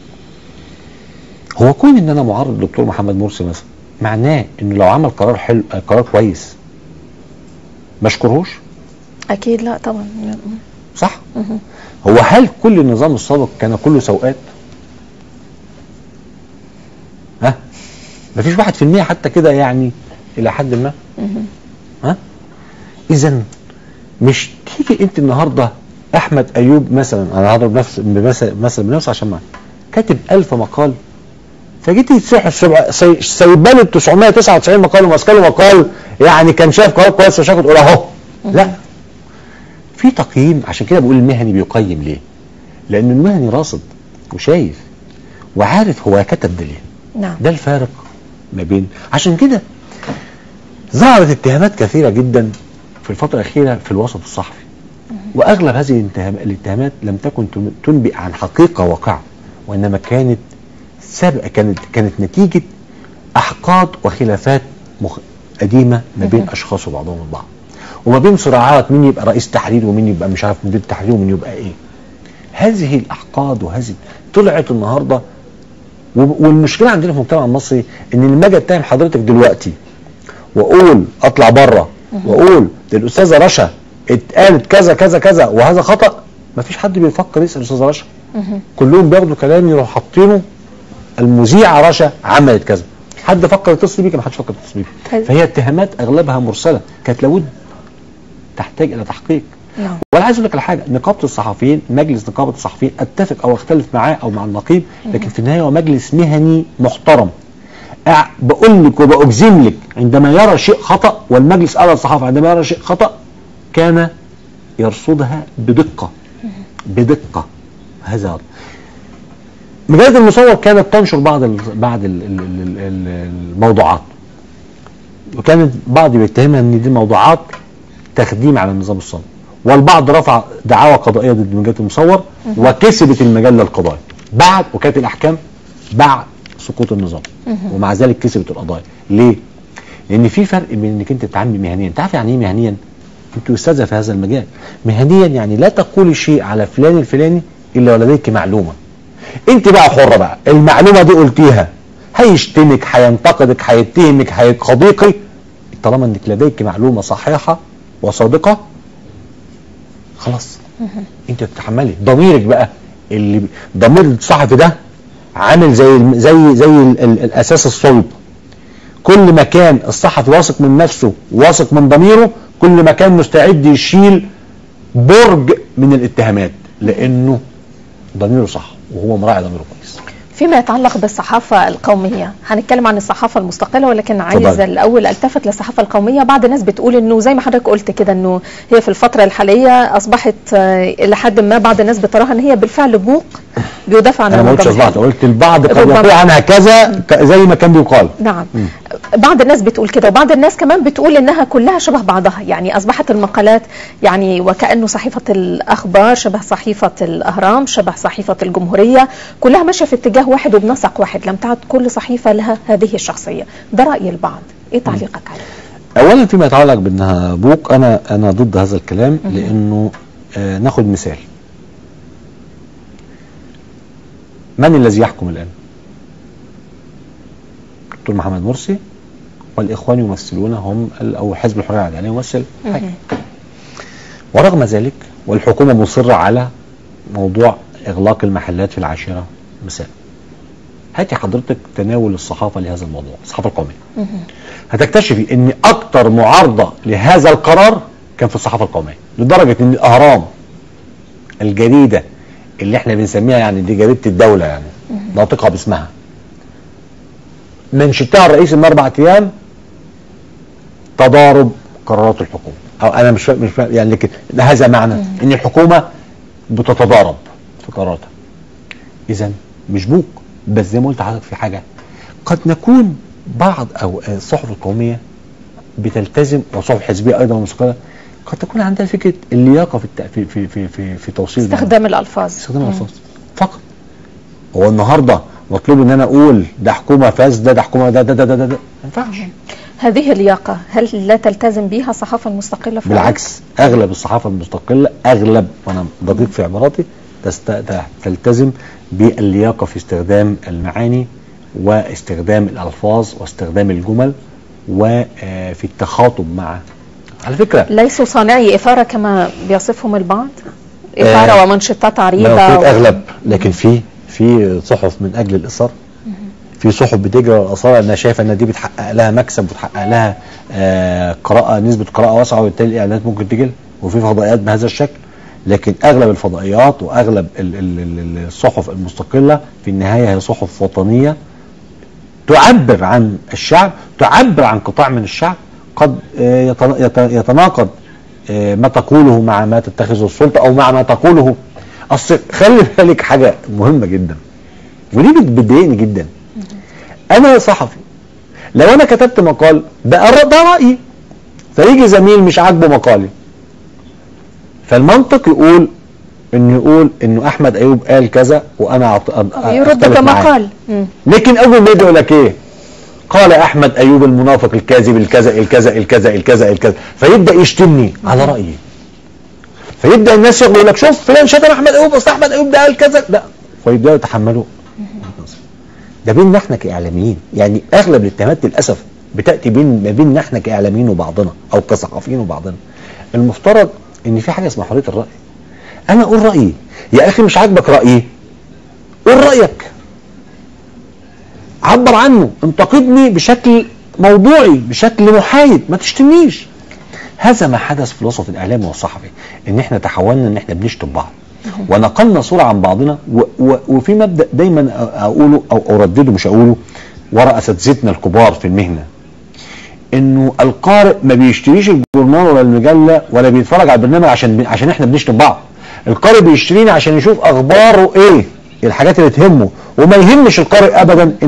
هو كون ان انا معارض الدكتور محمد مرسي مثلا معناه انه لو عمل قرار حلو آه، قرار كويس ما اشكرهوش اكيد لا طبعا صح مهم. هو هل كل النظام السابق كان كله سوءات ها مفيش واحد في المية حتى كده يعني الى حد ما مهم. ها اذا مش تيجي انت النهارده احمد ايوب مثلا انا هضرب نفس بمثل مثل بنفسي عشان معاك كاتب 1000 مقال فجيتي تسيح السبع سي- سايبه له 999 مقال وماسكه له مقال يعني كان شايف قرار كويس وشايف تقول اهو لا في تقييم عشان كده بقول المهني بيقيم ليه؟ لان المهني راصد وشايف وعارف هو كتب ده ليه نعم ده الفارق ما بين عشان كده ظهرت اتهامات كثيرة جدا في الفترة الأخيرة في الوسط الصحفي وأغلب هذه الاتهام- الاتهامات لم تكن تن- تنبئ عن حقيقة واقعة وإنما كانت سابقة كانت كانت نتيجة أحقاد وخلافات مخ... قديمة ما بين مهم. أشخاص وبعضهم البعض وما بين صراعات مين يبقى رئيس تحرير ومين يبقى مش عارف مدير تحرير ومين يبقى إيه هذه الأحقاد وهذه طلعت النهارده و- والمشكله عندنا في المجتمع المصري ان لما اجي اتهم حضرتك دلوقتي واقول اطلع بره واقول للاستاذه رشا اتقالت كذا كذا كذا وهذا خطا مفيش حد بيفكر يسال الاستاذه رشا مهم. كلهم بياخدوا كلام يروحوا حاطينه المذيعه رشا عملت كذا حد فكر يتصل بيك ما حدش فكر يتصل بيك طيب. فهي اتهامات اغلبها مرسله كانت لابد تحتاج الى تحقيق نعم ولا عايز اقول لك على حاجه نقابه الصحفيين مجلس نقابه الصحفيين اتفق او اختلف معاه او مع النقيب لكن في النهايه هو مجلس مهني محترم أع- بقول لك وبأجزم لك عندما يرى شيء خطأ والمجلس أعلى الصحافة عندما يرى شيء خطأ كان يرصدها بدقة بدقة هذا هو. مجلة المصور كانت تنشر بعض ال بعض ال ال ال ال الموضوعات وكانت بعض بيتهمها ان دي موضوعات تخديم على النظام السابق والبعض رفع دعاوى قضائيه ضد مجله المصور وكسبت المجله القضائي بعد وكانت الاحكام بعد سقوط النظام ومع ذلك كسبت القضايا ليه؟ لان في فرق بين انك انت تتعامل مهنيا انت عارف يعني ايه مهنيا؟ انت استاذه في هذا المجال مهنيا يعني لا تقولي شيء على فلان الفلاني الا ولديك معلومه انت بقى حره بقى المعلومه دي قلتيها هيشتمك هينتقدك هيتهمك هيقضيكي طالما انك لديك معلومه صحيحه وصادقه خلاص انت تتحملي ضميرك بقى اللي ضمير الصحفي ده عامل زي الم- زي زي ال ال الاساس الصلب كل ما كان الصحفي واثق من نفسه واثق من ضميره كل ما كان مستعد يشيل برج من الاتهامات لانه ضميره صح وهو مراعي ضميره كويس فيما يتعلق بالصحافة القومية هنتكلم عن الصحافة المستقلة ولكن عايز اتفضل. الأول ألتفت للصحافة القومية بعض الناس بتقول إنه زي ما حضرتك قلت كده إنه هي في الفترة الحالية أصبحت آه، إلى حد ما بعض الناس بتراها إن هي بالفعل بوق بيدافع عن انا ما قلتش النظام اصبحت قلت البعض قد ربما. يقول عنها كذا ك- زي ما كان بيقال نعم بعض الناس بتقول كده وبعض الناس كمان بتقول انها كلها شبه بعضها يعني اصبحت المقالات يعني وكانه صحيفه الاخبار شبه صحيفه الاهرام شبه صحيفه الجمهوريه كلها ماشيه في اتجاه واحد وبنسق واحد لم تعد كل صحيفه لها هذه الشخصيه ده راي البعض ايه تعليقك عليه اولا فيما يتعلق بانها بوك انا انا ضد هذا الكلام لانه آه ناخد مثال من الذي يحكم الان دكتور محمد مرسي والاخوان يمثلون هم ال- او حزب الحريه العداليه يمثل حاجه ورغم ذلك والحكومه مصره على موضوع اغلاق المحلات في العاشره مساء هاتي حضرتك تناول الصحافه لهذا الموضوع الصحافه القوميه هتكتشفي ان اكتر معارضه لهذا القرار كان في الصحافه القوميه لدرجه ان الاهرام الجريده اللي احنا بنسميها يعني دي جريده الدوله يعني ناطقه باسمها منشدتها الرئيس من اربع ايام تضارب قرارات الحكومه او انا مش فا- مش فا- يعني لكن هذا معنى ان الحكومه بتتضارب في قراراتها اذا مش بوك بس زي ما قلت لحضرتك في حاجه قد نكون بعض او الصحف القوميه بتلتزم وصحف حزبيه ايضا مستقله قد تكون عندها فكره اللياقه في الت- في في في في, في توصيل المعلومات. استخدام الالفاظ استخدام الالفاظ فقط هو النهارده مطلوب ان انا اقول ده حكومه فاسده ده حكومه ده ده ده ده, ده, ده. ما ينفعش هذه اللياقه هل لا تلتزم بها الصحافه المستقله في بالعكس اغلب الصحافه المستقله اغلب وانا دقيق في عباراتي تست... ت- تلتزم باللياقه في استخدام المعاني واستخدام الالفاظ واستخدام الجمل وفي التخاطب مع على فكره ليسوا صانعي اثاره كما بيصفهم البعض اثاره آه، ومنشطات ما عريضه قلت و... اغلب لكن في في صحف من اجل الاثار في صحف بتجري الاثار انها شايفه ان دي بتحقق لها مكسب وتحقق لها آه قراءه نسبه قراءه واسعه وبالتالي الاعلانات ممكن تجي لها. وفي فضائيات بهذا الشكل لكن اغلب الفضائيات واغلب ال- ال- ال- الصحف المستقله في النهايه هي صحف وطنيه تعبر عن الشعب تعبر عن قطاع من الشعب قد آه، يتنا- يت- يتناقض آه، ما تقوله مع ما تتخذه السلطه او مع ما تقوله اصل خلي بالك حاجه مهمه جدا ودي بت- بتضايقني جدا انا صحفي لو انا كتبت مقال بقى الر- ده رايي فيجي زميل مش عاجبه مقالي فالمنطق يقول انه يقول انه احمد ايوب قال كذا وانا أعت- أ- يرد أختلف معاه. كما قال مم. لكن اول ما يجي يقول لك ايه قال احمد ايوب المنافق الكاذب الكذا الكذا الكذا الكذا الكذا فيبدا يشتمني على رايي فيبدا الناس يقولوا يقول لك شوف فلان شتم احمد ايوب اصل احمد ايوب ده قال كذا لا فيبداوا يتحملوا ده بيننا احنا كاعلاميين يعني اغلب الاتهامات للاسف بتاتي بين ما بيننا احنا كاعلاميين وبعضنا او كصحفيين وبعضنا المفترض ان في حاجه اسمها حريه الراي انا اقول رايي يا اخي مش عاجبك رايي قول رايك عبر عنه انتقدني بشكل موضوعي بشكل محايد ما تشتمنيش هذا ما حدث في الوسط الاعلامي والصحفي ان احنا تحولنا ان احنا بنشتم بعض ونقلنا صوره عن بعضنا و و وفي مبدا دايما أ- اقوله او اردده مش اقوله ورا اساتذتنا الكبار في المهنه انه القارئ ما بيشتريش الجورنال ولا المجله ولا بيتفرج على البرنامج عشان عشان احنا بنشتم بعض القارئ بيشترينا عشان يشوف اخباره ايه الحاجات اللي تهمه وما يهمش القارئ ابدا ان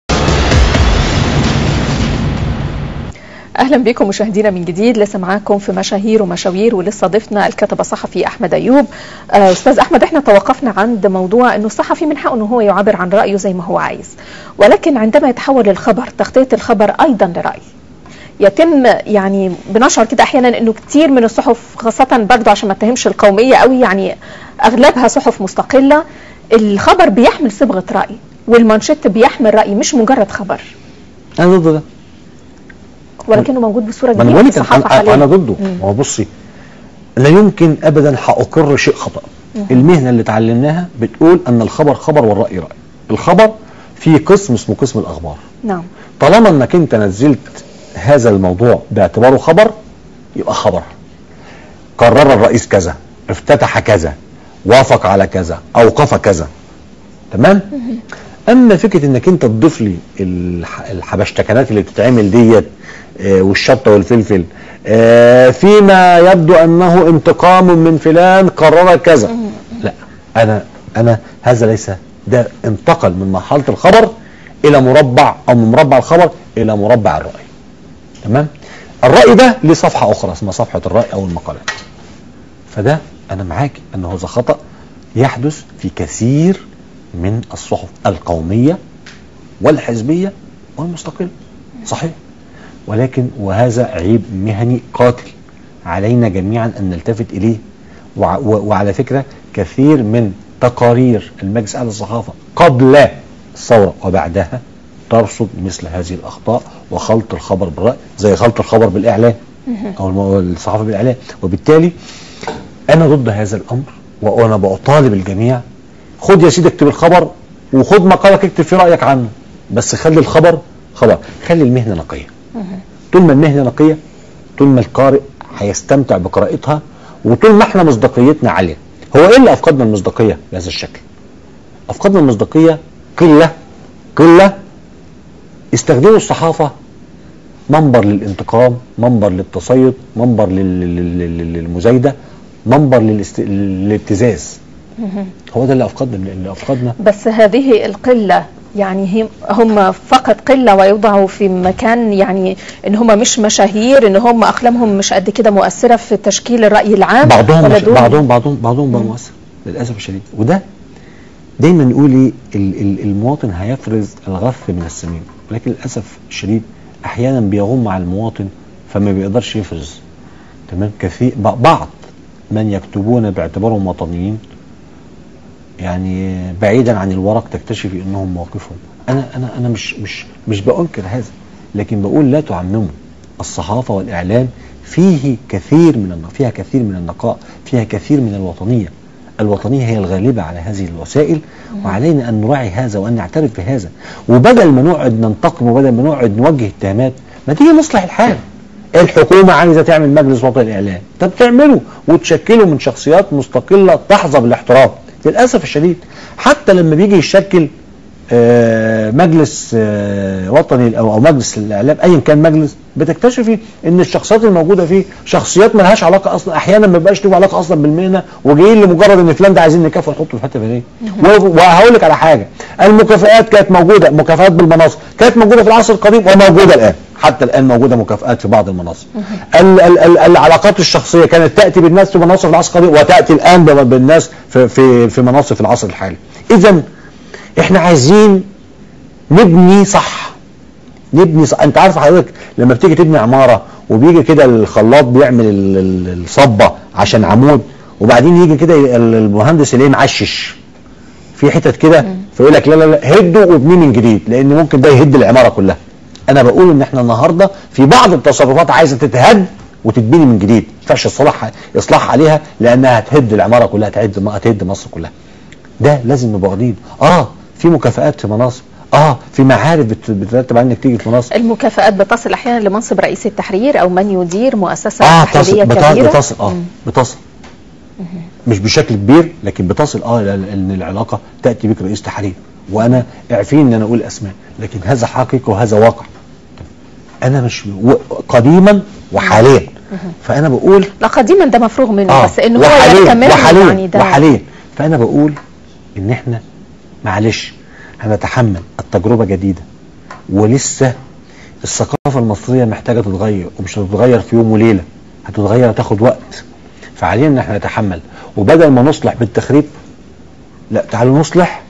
اهلا بكم مشاهدينا من جديد لسه معاكم في مشاهير ومشاوير ولسه ضيفنا الكاتب الصحفي احمد ايوب آه، استاذ احمد احنا توقفنا عند موضوع انه الصحفي من حقه انه هو يعبر عن رايه زي ما هو عايز ولكن عندما يتحول الخبر تغطيه الخبر ايضا لراي يتم يعني بنشعر كده احيانا انه كتير من الصحف خاصه برضه عشان ما اتهمش القوميه قوي يعني اغلبها صحف مستقله الخبر بيحمل صبغه راي والمانشيت بيحمل راي مش مجرد خبر انا ضد ده ولكنه موجود بصوره ما انا كبيره بقول في لك الصحافه انا, حاليا أنا ضده مم. ما هو بصي لا يمكن ابدا هاقر شيء خطا المهنه اللي اتعلمناها بتقول ان الخبر خبر والراي راي الخبر في قسم اسمه قسم الاخبار نعم طالما انك انت نزلت هذا الموضوع باعتباره خبر يبقى خبر قرر الرئيس كذا افتتح كذا وافق على كذا اوقف كذا تمام اما فكره انك انت تضيف لي الح- الحبشتكنات اللي بتتعمل ديت آه، والشطه والفلفل آه، فيما يبدو انه انتقام من فلان قرر كذا لا انا انا هذا ليس ده انتقل من مرحله الخبر الى مربع او من مربع الخبر الى مربع الراي تمام الراي ده ليه صفحه اخرى اسمها صفحه الراي او المقالات فده انا معاك ان هذا خطا يحدث في كثير من الصحف القوميه والحزبيه والمستقله صحيح ولكن وهذا عيب مهني قاتل علينا جميعا ان نلتفت اليه وع- و- وعلى فكره كثير من تقارير المجلس الاعلى للصحافه قبل الثوره وبعدها ترصد مثل هذه الاخطاء وخلط الخبر بالراي زي خلط الخبر بالاعلام او الم- الصحافه بالاعلام وبالتالي انا ضد هذا الامر وانا بطالب الجميع خد يا سيدي اكتب الخبر وخد مقالك اكتب فيه رايك عنه بس خلي الخبر خبر خلي المهنه نقيه طول ما المهنه نقيه طول ما القارئ هيستمتع بقراءتها وطول ما احنا مصداقيتنا عاليه هو ايه اللي افقدنا المصداقيه بهذا الشكل افقدنا المصداقيه قله قله استخدموا الصحافه منبر للانتقام منبر للتصيد منبر لل- لل- لل- للمزايده منبر للاست... للابتزاز هو ده اللي افقدنا اللي افقدنا بس هذه القلة يعني هم- هم فقط قلة ويوضعوا في مكان يعني ان هم مش مشاهير ان هم اقلامهم مش قد كده مؤثرة في تشكيل الرأي العام بعضهم ولا مش دول؟ بعضهم بعضهم بعضهم بقى مؤثر للاسف الشديد وده دايما نقول ايه ال- ال- المواطن هيفرز الغث من السمين ولكن للاسف الشديد احيانا بيغم على المواطن فما بيقدرش يفرز تمام كثير ب- بعض من يكتبون باعتبارهم وطنيين يعني بعيدا عن الورق تكتشفي انهم مواقفهم انا انا انا مش مش مش بانكر هذا لكن بقول لا تعمموا الصحافه والاعلام فيه كثير من الن- فيها كثير من النقاء فيها كثير من الوطنيه الوطنيه هي الغالبه على هذه الوسائل وعلينا ان نراعي هذا وان نعترف بهذا وبدل ما نقعد ننتقم وبدل ما نقعد نوجه اتهامات ما تيجي نصلح الحال الحكومة عايزة تعمل مجلس وطني للإعلام طب تعمله وتشكله من شخصيات مستقلة تحظى بالاحترام للأسف الشديد حتى لما بيجي يشكل آه، مجلس آه، وطني او او مجلس الاعلام ايا كان مجلس بتكتشفي ان الشخصيات الموجوده فيه شخصيات ما لهاش علاقه اصلا احيانا ما بيبقاش له علاقه اصلا بالمهنه وجايين لمجرد ان فلان ده عايزين نكافئه نحطه في حته فلانيه وهقول لك على حاجه المكافآت كانت موجوده مكافآت بالمناصب كانت موجوده في العصر القديم وموجوده الان حتى الان موجوده مكافآت في بعض المناصب ال ال ال العلاقات الشخصيه كانت تاتي بالناس في مناصب في العصر القديم وتاتي الان بالناس في في في مناصب في العصر الحالي اذا احنا عايزين نبني صح نبني صح انت عارف حضرتك لما بتيجي تبني عماره وبيجي كده الخلاط بيعمل ال- ال- الصبه عشان عمود وبعدين يجي كده ال- المهندس يلاقيه معشش في حتت كده فيقول لك لا لا لا هده وابنيه من جديد لان ممكن ده يهد العماره كلها انا بقول ان احنا النهارده في بعض التصرفات عايزه تتهد وتتبني من جديد ما ينفعش اصلاح اصلاح عليها لانها هتهد العماره كلها هتهد هتهد مصر كلها ده لازم نبقى واخدين اه في مكافآت في مناصب اه في معارف بت- بترتب على انك تيجي في مناصب المكافآت بتصل احيانا لمنصب رئيس التحرير او من يدير مؤسسة اه تحريرية تصل بتصل كبيرة بتصل اه مم. بتصل مش بشكل كبير لكن بتصل اه لأن- ان العلاقه تاتي بك رئيس تحرير وانا اعفين ان انا اقول اسماء لكن هذا حقيقي وهذا واقع انا مش و- قديما وحاليا فانا بقول لا قديما ده مفروغ منه اه بس ان هو وحاليا يستمر وحاليا يعني ده وحاليا فانا بقول ان احنا معلش هنتحمل التجربه جديده ولسه الثقافه المصريه محتاجه تتغير ومش هتتغير في يوم وليله هتتغير هتاخد وقت فعلينا ان احنا نتحمل وبدل ما نصلح بالتخريب لا تعالوا نصلح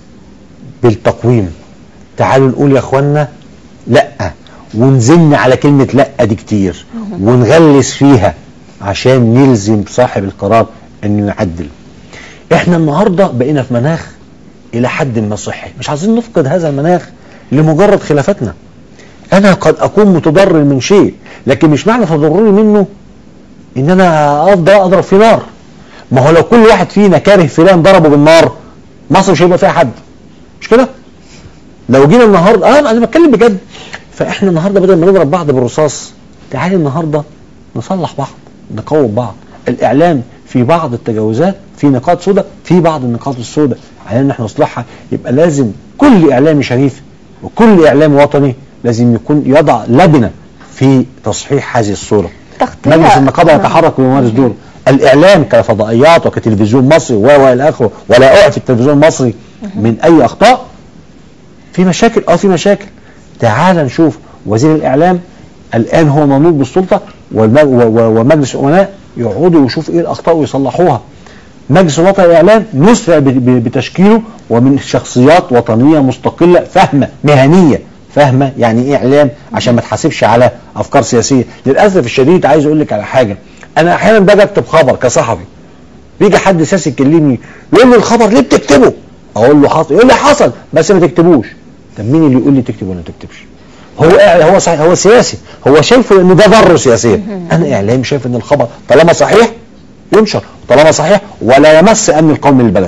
بالتقويم تعالوا نقول يا اخوانا لا ونزن على كلمة لا دي كتير ونغلس فيها عشان نلزم صاحب القرار انه يعدل احنا النهاردة بقينا في مناخ الى حد ما صحي مش عايزين نفقد هذا المناخ لمجرد خلافاتنا انا قد اكون متضرر من شيء لكن مش معنى تضرري منه ان انا افضل اضرب في نار ما هو لو كل واحد فينا كاره فلان ضربه بالنار مصر مش هيبقى فيها حد مش كده لو جينا النهارده اه انا بتكلم بجد فاحنا النهارده بدل ما نضرب بعض بالرصاص تعالي النهارده نصلح بعض نقوم بعض الاعلام في بعض التجاوزات في نقاط سوداء في بعض النقاط السوداء علينا ان احنا نصلحها يبقى لازم كل اعلامي شريف وكل اعلامي وطني لازم يكون يضع لبنه في تصحيح هذه الصوره تغطية مجلس النقابه نعم. يتحرك ويمارس دوره الاعلام كفضائيات وكتلفزيون مصري و و الى اخره ولا اعفي التلفزيون المصري من اي اخطاء في مشاكل اه في مشاكل تعال نشوف وزير الاعلام الان هو منوط بالسلطه والم- و- و- ومجلس الامناء يقعدوا ويشوفوا ايه الاخطاء ويصلحوها مجلس الوطني للاعلام نسرع ب- ب- بتشكيله ومن شخصيات وطنيه مستقله فاهمه مهنيه فاهمه يعني ايه اعلام عشان ما تحاسبش على افكار سياسيه للاسف الشديد عايز اقول لك على حاجه انا احيانا باجي اكتب خبر كصحفي بيجي حد سياسي يكلمني يقول لي الخبر ليه بتكتبه اقول له حصل يقول لي حصل بس ما تكتبوش طب مين اللي يقول لي تكتب ولا ما تكتبش هو قاعد- هو صحيح هو سياسي هو شايفه ان ده ضره سياسيا انا اعلامي شايف ان الخبر طالما صحيح ينشر طالما صحيح ولا يمس امن القومي للبلد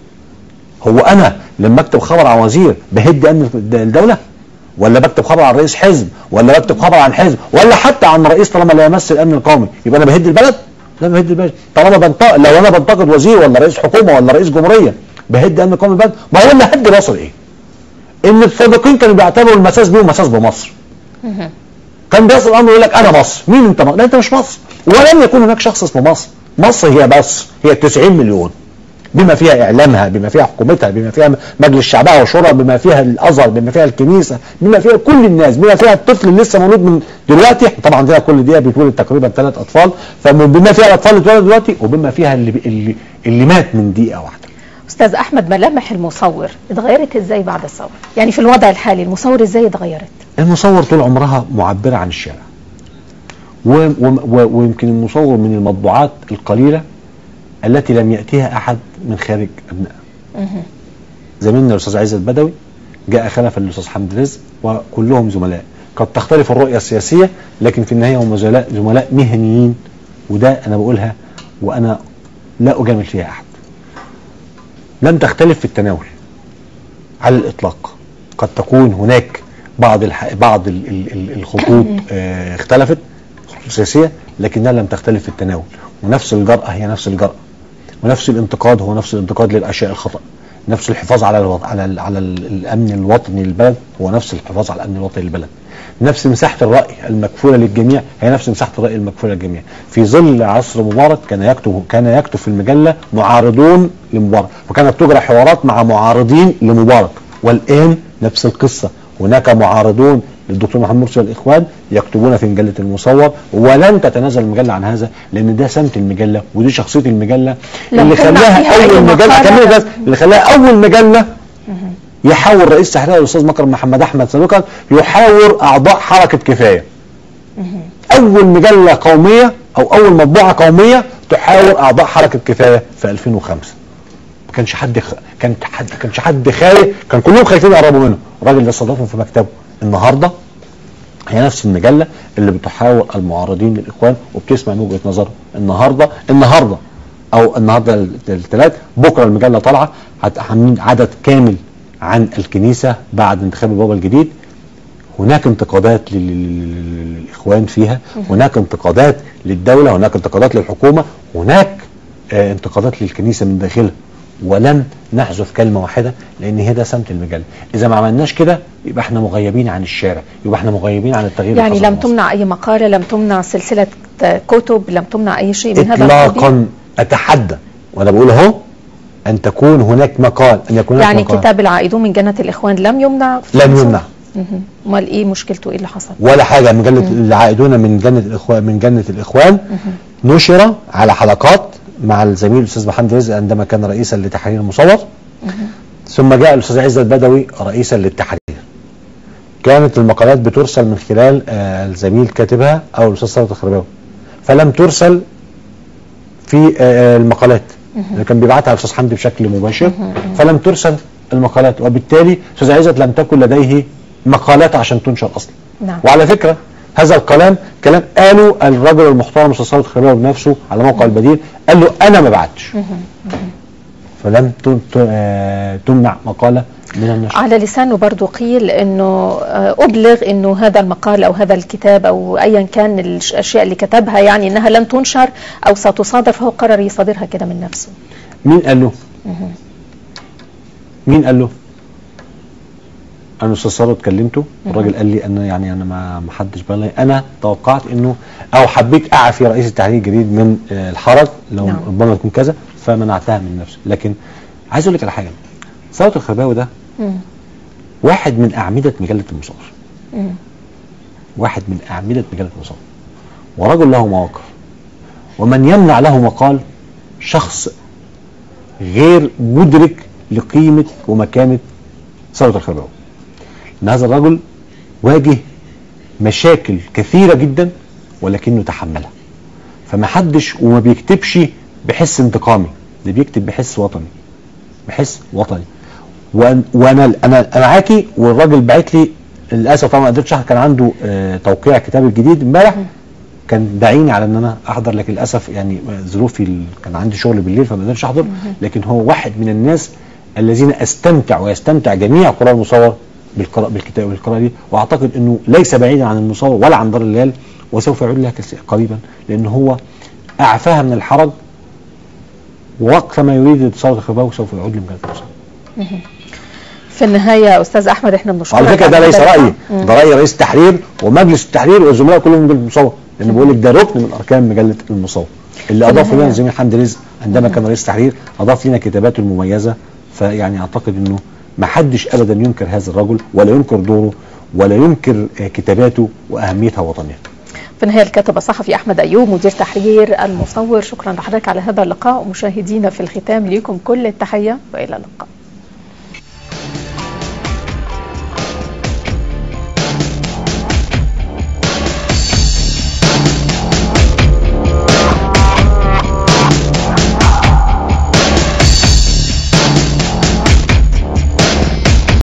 هو انا لما اكتب خبر عن وزير بهد امن الدوله ولا بكتب خبر عن رئيس حزب ولا بكتب خبر عن حزب ولا حتى عن رئيس طالما لا يمس الامن القومي يبقى انا بهد البلد لا بهد البلد طالما بنتقد لو انا بنتقد وزير ولا رئيس حكومه ولا رئيس جمهوريه بهد امن القومي البلد ما هو اللي هد مصر ايه ان السابقين كانوا بيعتبروا المساس بيهم مساس بمصر كان بيصل الامر يقول لك انا مصر مين انت مصر؟ لا انت مش مصر ولن يكون هناك شخص اسمه مصر مصر هي بس هي 90 مليون بما فيها اعلامها بما فيها حكومتها بما فيها مجلس شعبها وشورى بما فيها الازهر بما فيها الكنيسه بما فيها كل الناس بما فيها الطفل اللي لسه مولود من دلوقتي طبعا عندنا كل دقيقه بيتولد تقريبا ثلاث اطفال فبما فيها الاطفال اللي اتولدوا دلوقتي وبما فيها اللي اللي, اللي مات من دقيقه واحده استاذ احمد ملامح المصور اتغيرت ازاي بعد الثوره يعني في الوضع الحالي المصور ازاي اتغيرت المصور طول عمرها معبرة عن الشارع و- و- و- ويمكن المصور من المطبوعات القليلة التي لم يأتيها أحد من خارج أبنائها زميلنا الأستاذ عزت البدوي جاء خلفا للأستاذ حمد رزق وكلهم زملاء قد تختلف الرؤية السياسية لكن في النهاية هم زملاء زملاء مهنيين وده أنا بقولها وأنا لا أجامل فيها أحد لم تختلف في التناول على الإطلاق قد تكون هناك بعض الح... بعض ال... ال... ال- الخطوط آه، اختلفت الخطوط السياسية لكنها لم تختلف في التناول ونفس الجرأة هي نفس الجرأة ونفس الانتقاد هو نفس الانتقاد للأشياء الخطأ نفس الحفاظ على الوط... على ال... على ال... الأمن الوطني للبلد هو نفس الحفاظ على الأمن الوطني للبلد نفس مساحة الرأي المكفولة للجميع هي نفس مساحة الرأي المكفولة للجميع في ظل عصر مبارك كان يكتب كان يكتب في المجلة معارضون لمبارك وكانت تجرى حوارات مع معارضين لمبارك والآن نفس القصة هناك معارضون للدكتور محمد مرسي والإخوان يكتبون في مجلة المصور ولن تتنازل المجلة عن هذا لأن ده سمت المجلة ودي شخصية المجلة لم اللي تمنع خلاها فيها أي أول مجلة مقالة. كمل بس اللي خلاها أول مجلة يحاور رئيس تحرير الاستاذ مكرم محمد احمد سابقا يحاور اعضاء حركه كفايه اول مجله قوميه او اول مطبوعه قوميه تحاور اعضاء حركه كفايه في 2005 ما كانش حد خ... كان حد كانش حد خايف كان كلهم خايفين يقربوا منه الراجل ده استضافهم في مكتبه النهارده هي نفس المجله اللي بتحاور المعارضين للاخوان وبتسمع من وجهه نظرهم النهارده النهارده او النهارده الثلاث بكره المجله طالعه هت- عاملين عدد كامل عن الكنيسه بعد انتخاب البابا الجديد هناك انتقادات لل- لل- للاخوان فيها هناك انتقادات للدوله هناك انتقادات للحكومه هناك آه، انتقادات للكنيسه من داخلها ولن نحذف كلمه واحده لان هي ده سمت المجله اذا ما عملناش كده يبقى احنا مغيبين عن الشارع يبقى احنا مغيبين عن التغيير يعني الحاصل لم في مصر. تمنع اي مقاله لم تمنع سلسله كتب لم تمنع اي شيء من هذا القبيل اطلاقا اتحدى وانا بقول اهو ان تكون هناك مقال ان يكون هناك يعني مقال كتاب العائدون من جنة الإخوان لم يمنع في لم مصر؟ يمنع مهم. امال ايه مشكلته ايه اللي حصل ولا حاجه مجله العائدون من جنه الاخوان من جنه الاخوان نشر على حلقات مع الزميل الاستاذ محمد رزق عندما كان رئيسا لتحرير المصور ثم جاء الاستاذ عزت البدوي رئيسا للتحرير كانت المقالات بترسل من خلال آه، الزميل كاتبها او الاستاذ ثروت الخرباوي فلم ترسل في آه، آه، المقالات اللي كان بيبعتها الاستاذ حمدي بشكل مباشر فلم ترسل المقالات وبالتالي الاستاذ عزت لم تكن لديه مقالات عشان تنشر اصلا نعم وعلى فكره هذا الكلام كلام قاله الرجل المحترم الاستاذ ثروت الخرباوي بنفسه على موقع البديل قال له انا ما بعتش فلم تم- ت- آه، تمنع مقاله من النشر على لسانه برضو قيل انه آه، ابلغ انه هذا المقال او هذا الكتاب او ايا كان الاشياء اللي كتبها يعني انها لن تنشر او ستصادر فهو قرر يصادرها كده من نفسه مين قال له؟ مين قال له؟ انا استاذ ثروت كلمته الراجل قال لي انا يعني انا ما ما حدش بلغ انا توقعت انه او حبيت اعفي رئيس التحرير الجديد من آه، الحرج لو نعم. ربما تكون كذا فمنعتها من نفسي لكن عايز اقول لك على حاجه ثروت الخرباوي ده مم. واحد من اعمده مجله المصور مم. واحد من اعمده مجله المصور ورجل له مواقف ومن يمنع له مقال شخص غير مدرك لقيمه ومكانه ثوره الخرباوي ان هذا الرجل واجه مشاكل كثيره جدا ولكنه تحملها فما حدش وما بيكتبش بحس انتقامي ده بيكتب بحس وطني بحس وطني وأن- وانا انا انا معاكي والراجل بعت لي للاسف طبعا ما قدرتش أحضر، كان عنده آه، توقيع كتاب الجديد امبارح كان داعيني على ان انا احضر لكن للاسف يعني ظروفي ال- كان عندي شغل بالليل فما قدرتش احضر لكن هو واحد من الناس الذين استمتع ويستمتع جميع قراء المصور بالقراءة بالكتاب بالقراءة دي واعتقد انه ليس بعيدا عن المصور ولا عن دار الليل وسوف يعود لها كثير- قريبا لان هو اعفاها من الحرج ووقت ما يريد ثوره الخرباوي سوف يعود لمجله المصور في النهايه استاذ احمد احنا بنشكرك على فكره ده على ليس هذا رايي اللقاء. ده راي رئيس التحرير ومجلس التحرير والزملاء كلهم من المصور لان بقول لك ده ركن من اركان مجله المصور اللي اضاف النهاية. لنا الزميل حمدي رزق عندما كان رئيس التحرير اضاف لنا كتاباته المميزه فيعني اعتقد انه ما حدش ابدا ينكر هذا الرجل ولا ينكر دوره ولا ينكر آه، كتاباته واهميتها وطنيه في النهايه الكاتب الصحفي احمد ايوب مدير تحرير المصور شكرا لحضرتك على هذا اللقاء ومشاهدينا في الختام ليكم كل التحيه والى اللقاء